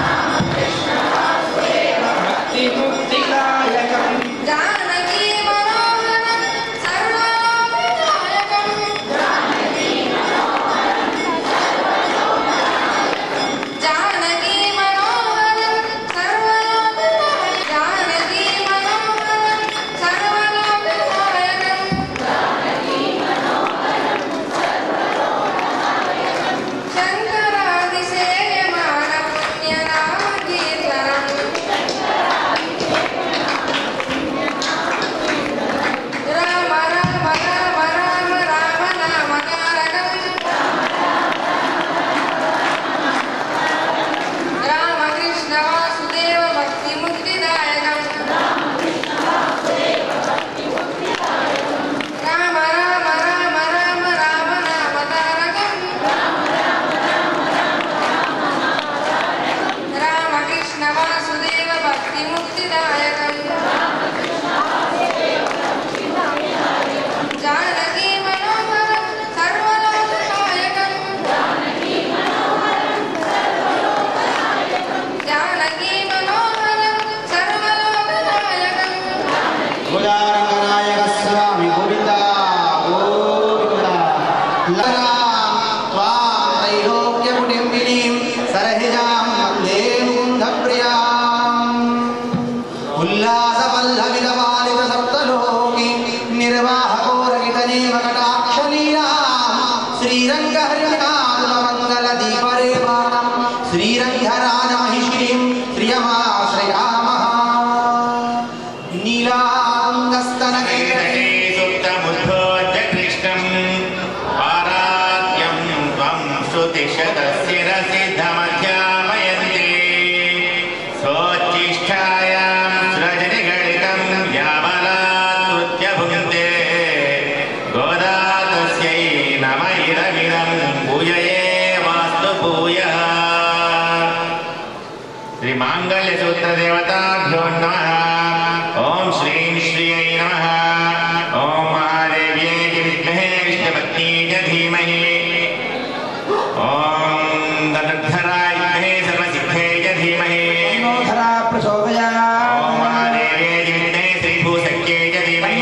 జానకీ మనోహరం సర్వలోకనాయకం జానకీ మనోహరం సర్వలోకనాయకం జానకీ మనోహరం సర్వలోకనాయకం శంకరాదిశేయమాన పుణ్యనామ కీర్తనం రామ రామ రామ రామ రామ నామ తారకం రామకృష్ణ వాసుదేవ భక్తి ముక్తిదాయకం రామ రామ రామ రామ రామ నామ తారకం రామకృష్ణ వాసుదేవ భక్తి ముక్తిదాయకం జానకీ మనోహరం సర్వలోకనాయకం జానకీ మనోహరం సర్వలోకనాయకం భుజారంగనాయక స్వామి గోవింద గోవింద లరాం త్వాం త్రైలోక్యకుటుంబినీం సరహిజాం వందే ముకుందప్రియాం ఉల్లాసవల్లవిదవాలిత సప్తలోకి నిర్వాహకోరగితనేవ కటాక్షలీలాం శ్రీరంగహరినాథుల మంగళ దీపరేవాణం శ్రీరంగరాజమహిషీం శ్రియమాశ్రయామః నీలాంగస్తనకే సుప్తముద్భోజ్య కృష్ణం పారాత్యం త్వం श्रुतिशतशिरसिद्धमध्यामयन्ति सोच्छिष्ठायां सृजनिगणितं यामलात्कृत्य भुङ्क्ते गोदा तस्यै नम इदमिदं पूजये वास्तु भूयः श्रीमाङ्गल्यसूत्रदेवताभ्यो नमः ॐ श्रीं श्रियै नमः ॐ महादेव्यै विद्महे विष्णुपत्नी च धीमहि ॐ धनुर्धराय विद्महे सर्वसिद्धे च धीमहि ॐ महादेव्यै विद्महे श्रीभूसख्यै च धीमहि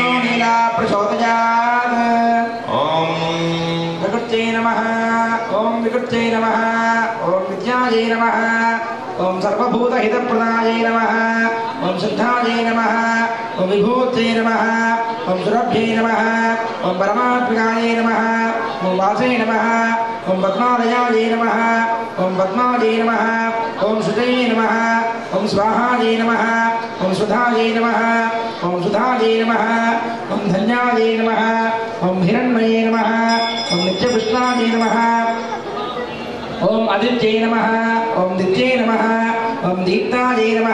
ॐ వికృత్యై నమ ఓం వికృత్యై నమ ఓం విద్యాయై నమ ఓం సర్వభూతహితప్రదాయై నమ ఓం శుద్ధాయై నమ ఓం విభూత్యై నమ ఓం సురభ్యై నమ ఓం పరమాత్మికాయై నమ ఓం వాసై నమ ఓం పద్మాలయాయై నమ ఓం పద్మాజై నమ ఓం సుజై నమ ఓం స్వాహాజై నమ ఓం సుధాజై నమ ఓం సుధాజై నమ ఓం ధన్యాజై నమ ఓం హిరణ్మయే నమ ఓం నిత్యపుష్పాజై నమ ఓం ఆదిత్యై నమ ఓం దిత్యై నమ ఓం దీప్తాజై నమ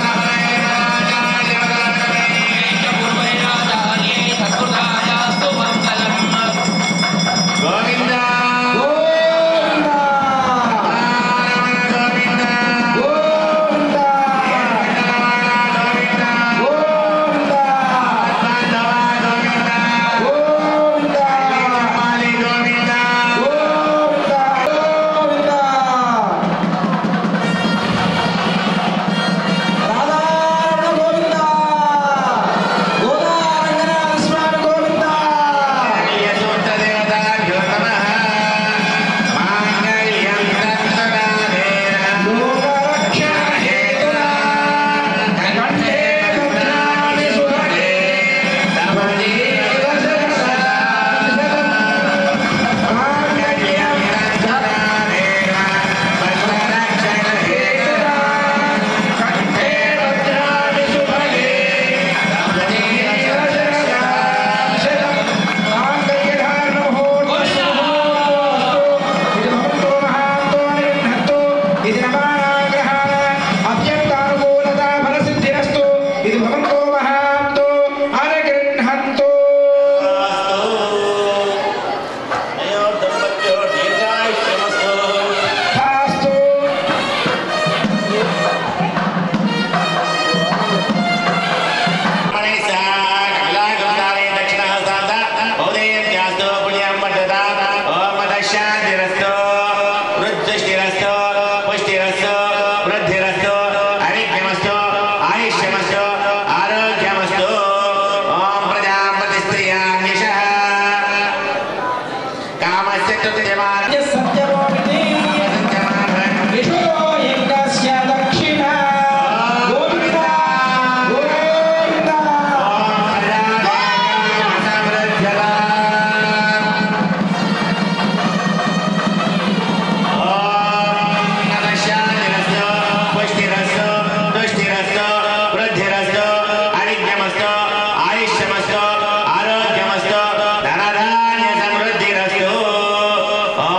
శ్రీ బౌదేవ్యాస్తు పుణ్యం పట్టుత ఓం శాంతిరస్తు వృద్ధిరస్తు పుష్టిరస్తు వృద్ధిరస్తు ఆరోగ్యమస్తు ఆయుష్యమస్తు ఆరోగ్యమస్తు ఓం ప్రజాపతి స్త్రియాన్నిష కామస్య కృత్యమాన సత్యమోమితి విష్ణో యంగస్య దక్షిణ గోవింద గోవింద ఆరోగ్యమస్తు ధనధాన్య సమృద్ధిరస్తు ఓం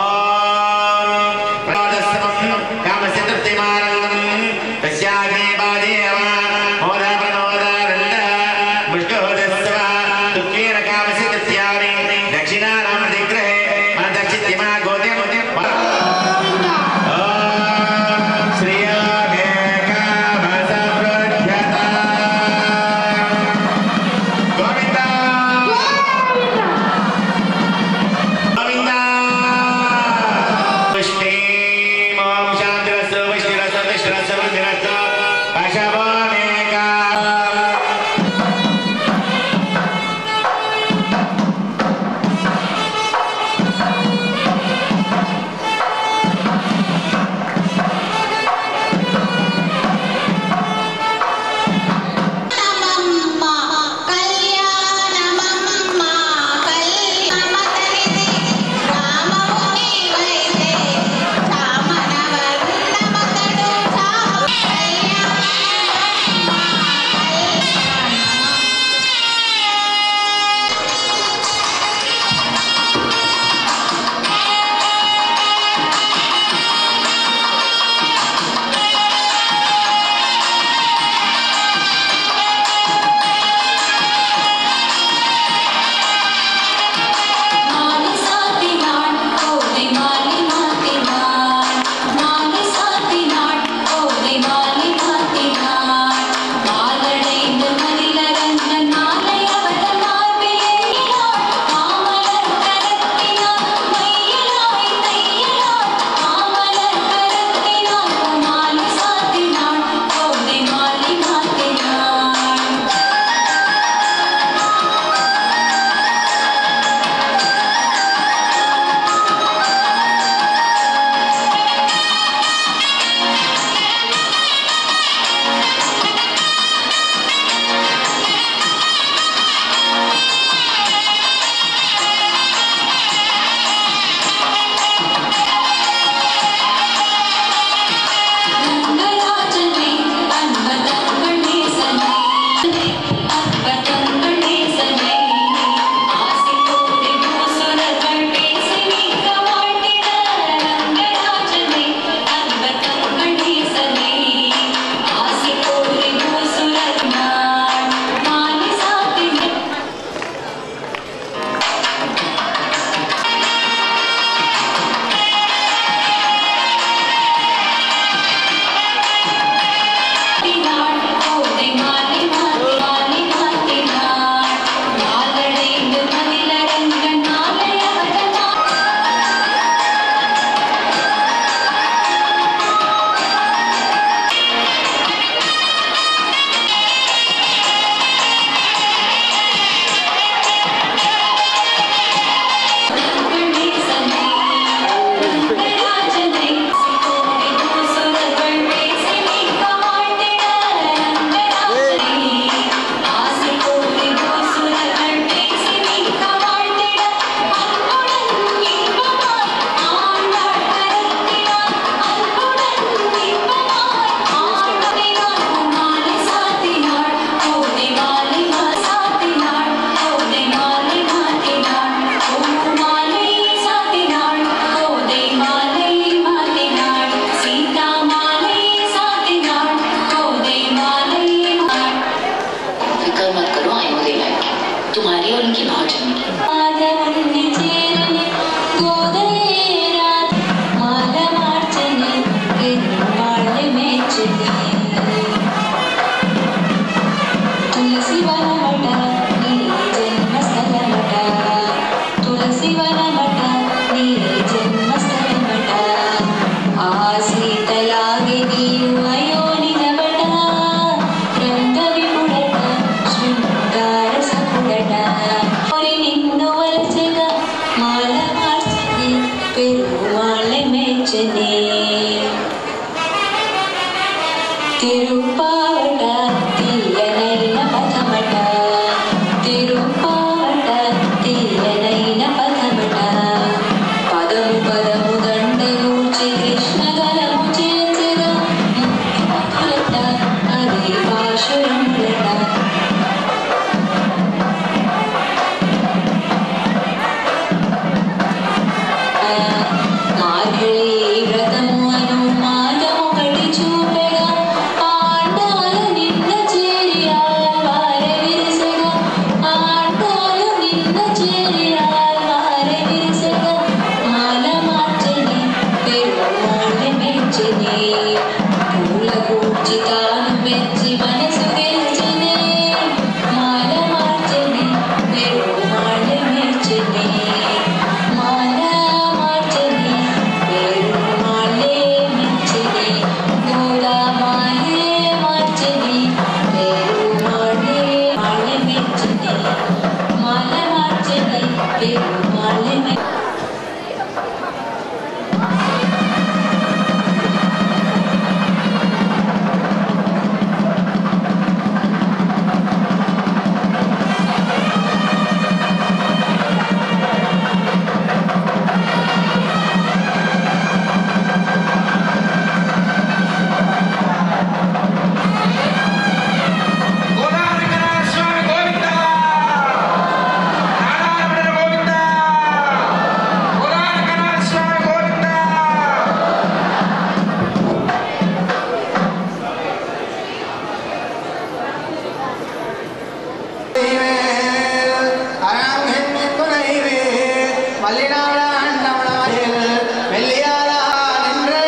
வல்லினாடாண்டவளமயில் வெள்ளியாரா நின்றே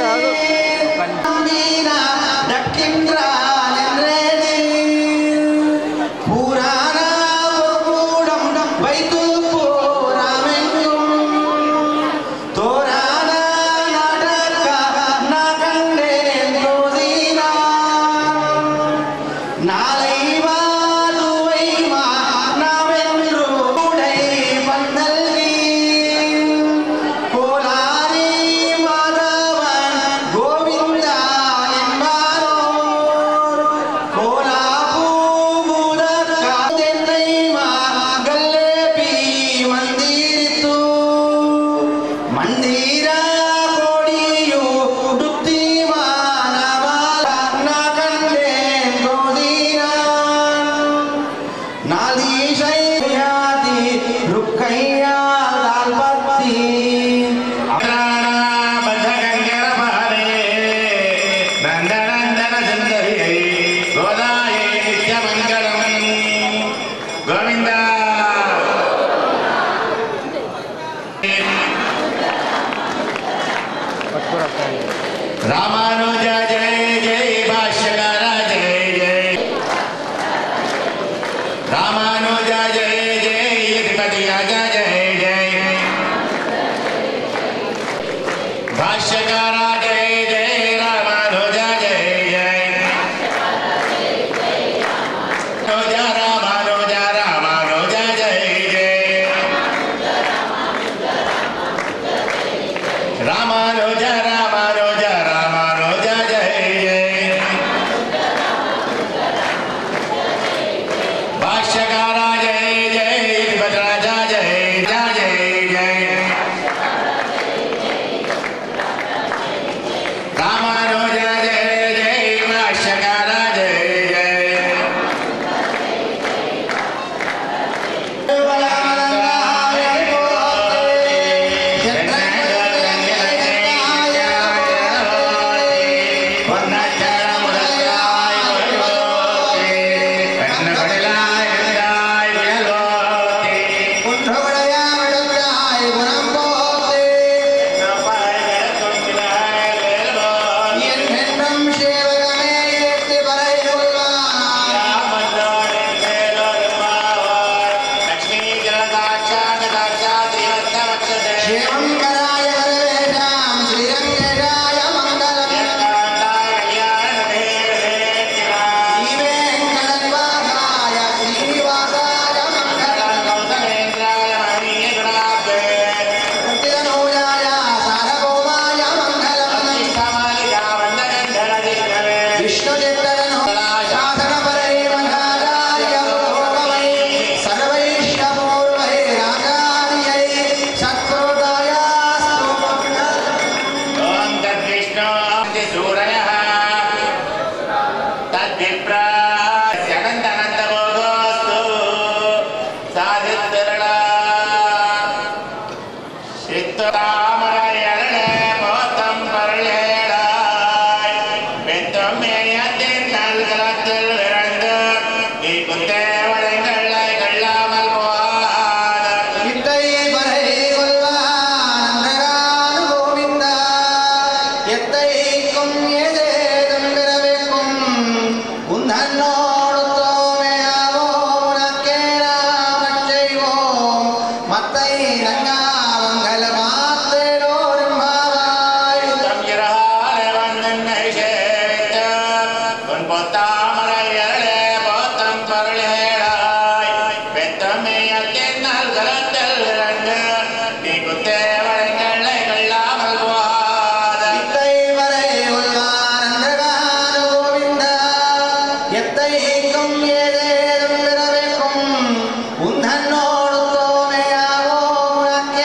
நம்பீனா தக்கின்றா நின்றே புராண கூடம் வைத்து போராமெங்கும் தோரான நடக்க நகண்டேன் தோதினா நாளை வாதுவை மானவென்று உடை வந்தல்கி கோலாரி மாதவன் கோவிந்தா என்பாரோ கோலாபூமுதற்க தென்னை மகளேபி மந்திரித்து ಮಂದಿರ ಕೋಡಿಯು ಉಡುತ್ತಿ ಮಾನವಾಲ ಕಂಡೆ ಗೋದಿನ ನಾದೀಶೈಯಾತಿ ರುಕ್ಕಯ್ಯ ಲಾಲ್ಪತ್ತಿ గోవింద రామానుజ జయ జయ భాష్యకార జయ జయ రామానుజ జయ జయ యతిపతి రాజ జయ జయ భాష్యకార జయ జయ రామానుజ జయ జయ రామానుజ రామానుజ రామానుజ జయ జయ రామానుజ రామానుజ రామానుజ జయ జయ భాష్యకార జయ జయ భద్రాజ జయ జయ జయ రామానుజ జయ జయ భాష్యకార జయ జయ குன்றவளையாய் குணம் போத்தே என்றென்றும் சேவகமே ஏத்தி வரை கொள்வான் சிவங்கராய வரவேஷாம் ஸ்ரீரங்கராய மங்களம் ஸ்ரீவேங்கடனிவாசாய ஸ்ரீனிவாசாய மங்களம் முத்திதனூயாய சாரகோமாய மங்களம் விஷ்ணுச்சித்தரனோ சாசனபரை மகாராய புரோகமை சர்வைஷ்ணபூர்வை ராகாரியை சத்ருதயாஸ்து ఓం తద్విష్ణు సూరయ తద్విప్రానందనందమోగోస్తు సాధిత్తిరళ சித்தாமரையரளே மோத்தம் பரளேடாய் பெத்தம் மேயத்தின் நல்கலத்தில் இறந்து நீ குத்தேவளைகளை கள்ளாமல் போகாத இத்தை வரை கொள்வான் கோவிந்தா எத்தைக்கும் ஏதேதும் பிறவிக்கும் உந்தன்னோடு தோமையாவோ உனக்கே நாமச் செய்வோம் மத்தை நங்காவங்கல மாத்தேடோரும் பாவாய் தம்பிராலே வந்தன்னை சேவித்த உன் பொத்தாமரையரளே போத்தம் பரளேடாய் பெத்தம்மையத்தின் நல்கலத்தில் இறந்து நீ குத்தேவளைகளை கள்ளாமல் போகாத இத்தை வரை கொள்வான் கோவிந்தா எத்தைக்கும் ஏதேதும் பிறவிக்கும் உந்தன்னோடு தோமையாவோ உனக்கே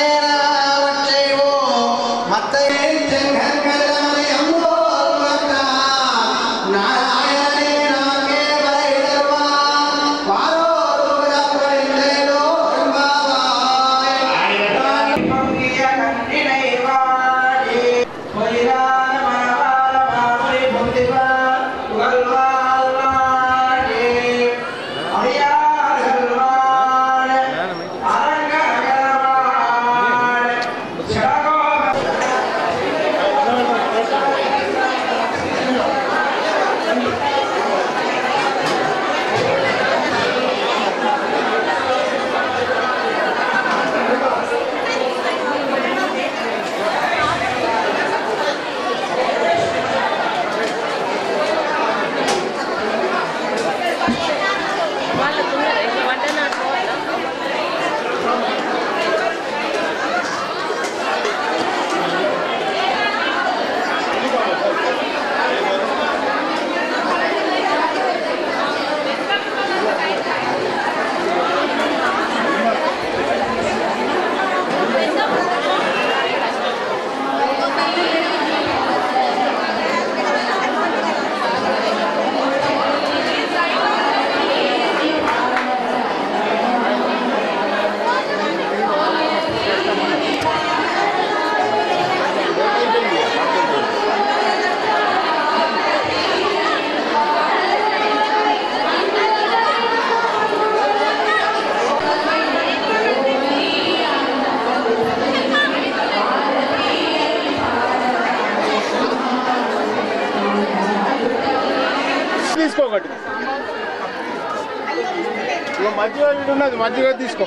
మజ్జిగ వీడు ఉన్నది మజ్జిగ తీసుకో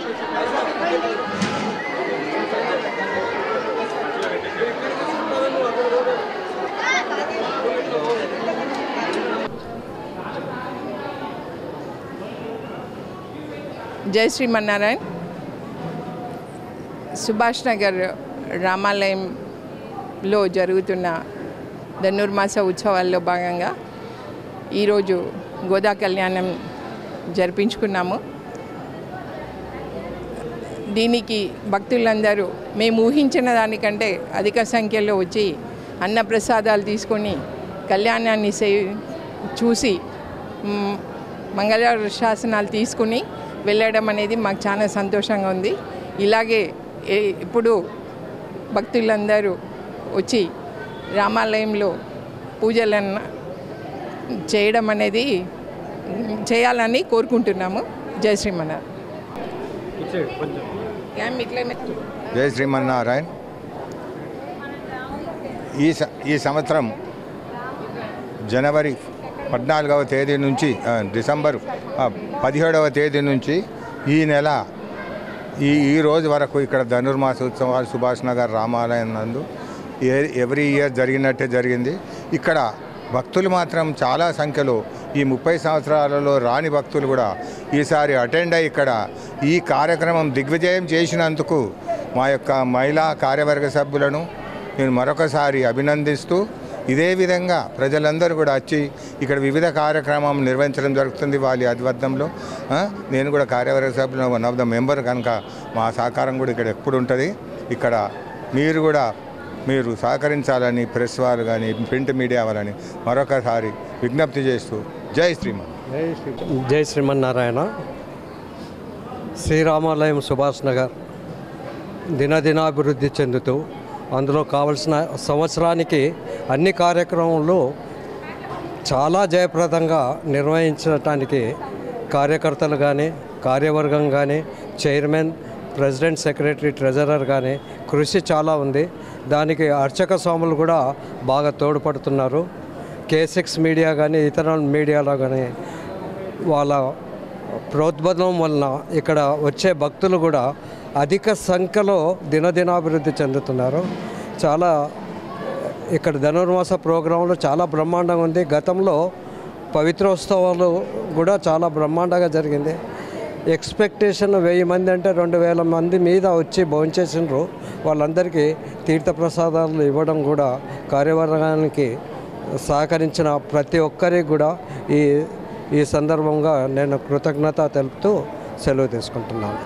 జై శ్రీమన్నారాయణ్ సుభాష్ నగర్ రామాలయంలో జరుగుతున్న ధనుర్మాస ఉత్సవాల్లో భాగంగా ఈరోజు గోదా కళ్యాణం జరిపించుకున్నాము దీనికి భక్తులందరూ మేము ఊహించిన దానికంటే అధిక సంఖ్యలో వచ్చి అన్నప్రసాదాలు తీసుకొని కళ్యాణాన్ని సే చూసి మ్, మంగళ శాసనాలు తీసుకుని వెళ్ళడం అనేది మాకు చాలా సంతోషంగా ఉంది ఇలాగే ఏ- ఇప్పుడు భక్తులందరూ వచ్చి రామాలయంలో పూజలను చేయడం అనేది మ్, చేయాలని కోరుకుంటున్నాము జై శ్రీమన్నారాయణ ఏం ఇట్లనే జై శ్రీమన్నారాయణ్ ఈ స ఈ సంవత్సరం జనవరి పద్నాలుగవ తేదీ నుంచి ఆ, డిసెంబర్ ఆ, పదిహేడవ తేదీ నుంచి ఈ నెల ఈ ఈ రోజు వరకు ఇక్కడ ధనుర్మాస ఉత్సవాలు సుభాష్ నగర్ రామాలయం నందు ఏ- ఎవ్రీ ఇయర్ జరిగినట్టే జరిగింది ఇక్కడ భక్తులు మాత్రం చాలా సంఖ్యలో ఈ ముప్పై సంవత్సరాలలో రాని భక్తులు కూడా ఈసారి అటెండ్ అయ్యి ఇక్కడ ఈ కార్యక్రమం దిగ్విజయం చేసినందుకు మా యొక్క మహిళా కార్యవర్గ సభ్యులను నేను మరొకసారి అభినందిస్తూ ఇదే విధంగా ప్రజలందరూ కూడా వచ్చి ఇక్కడ వివిధ కార్యక్రమం నిర్వహించడం జరుగుతుంది వాళ్ళ ఆధ్వర్యంలో ఆ, నేను కూడా కార్యవర్గ సభ్యులు వన్ ఆఫ్ ద మెంబర్ కనుక మా సహకారం కూడా ఇక్కడ ఎప్పుడు ఉంటుంది ఇక్కడ మీరు కూడా మీరు సహకరించాలని ప్రెస్ వారు కానీ ప్రింట్ మీడియా వాళ్ళని మరొకసారి విజ్ఞప్తి చేస్తూ జై శ్రీమన్ జై శ్రీమన్నారాయణ శ్రీరామాలయం సుభాష్ నగర్ దినదినాభివృద్ధి చెందుతూ అందులో కావలసిన సంవత్సరానికి అన్ని కార్యక్రమాలు చాలా జయప్రదంగా నిర్వహించడానికి కార్యకర్తలు కానీ కార్యవర్గం కానీ చైర్మన్ ప్రెసిడెంట్ సెక్రటరీ ట్రెజరర్ కానీ కృషి చాలా ఉంది దానికి అర్చక స్వాములు కూడా బాగా తోడ్పడుతున్నారు కే సిక్స్ మీడియా కానీ ఇతర మీడియాలో కానీ వాళ్ళ ప్రోద్బలం వలన ఇక్కడ వచ్చే భక్తులు కూడా అధిక సంఖ్యలో దినదినాభివృద్ధి చెందుతున్నారు చాలా ఇక్కడ ధనుర్మాస ప్రోగ్రాంలు చాలా బ్రహ్మాండంగా ఉంది గతంలో పవిత్రోత్సవాలు కూడా చాలా బ్రహ్మాండంగా జరిగింది ఎక్స్పెక్టేషన్ వెయ్యి మంది అంటే రెండు వేల మంది మీద వచ్చి భోంచేసినారు వాళ్ళందరికీ తీర్థప్రసాదాలు ఇవ్వడం కూడా కార్యవర్గానికి సహకరించిన ప్రతి ఒక్కరికి కూడా ఈ ఈ సందర్భంగా నేను కృతజ్ఞత తెలుపుతూ సెలవు తీసుకుంటున్నాను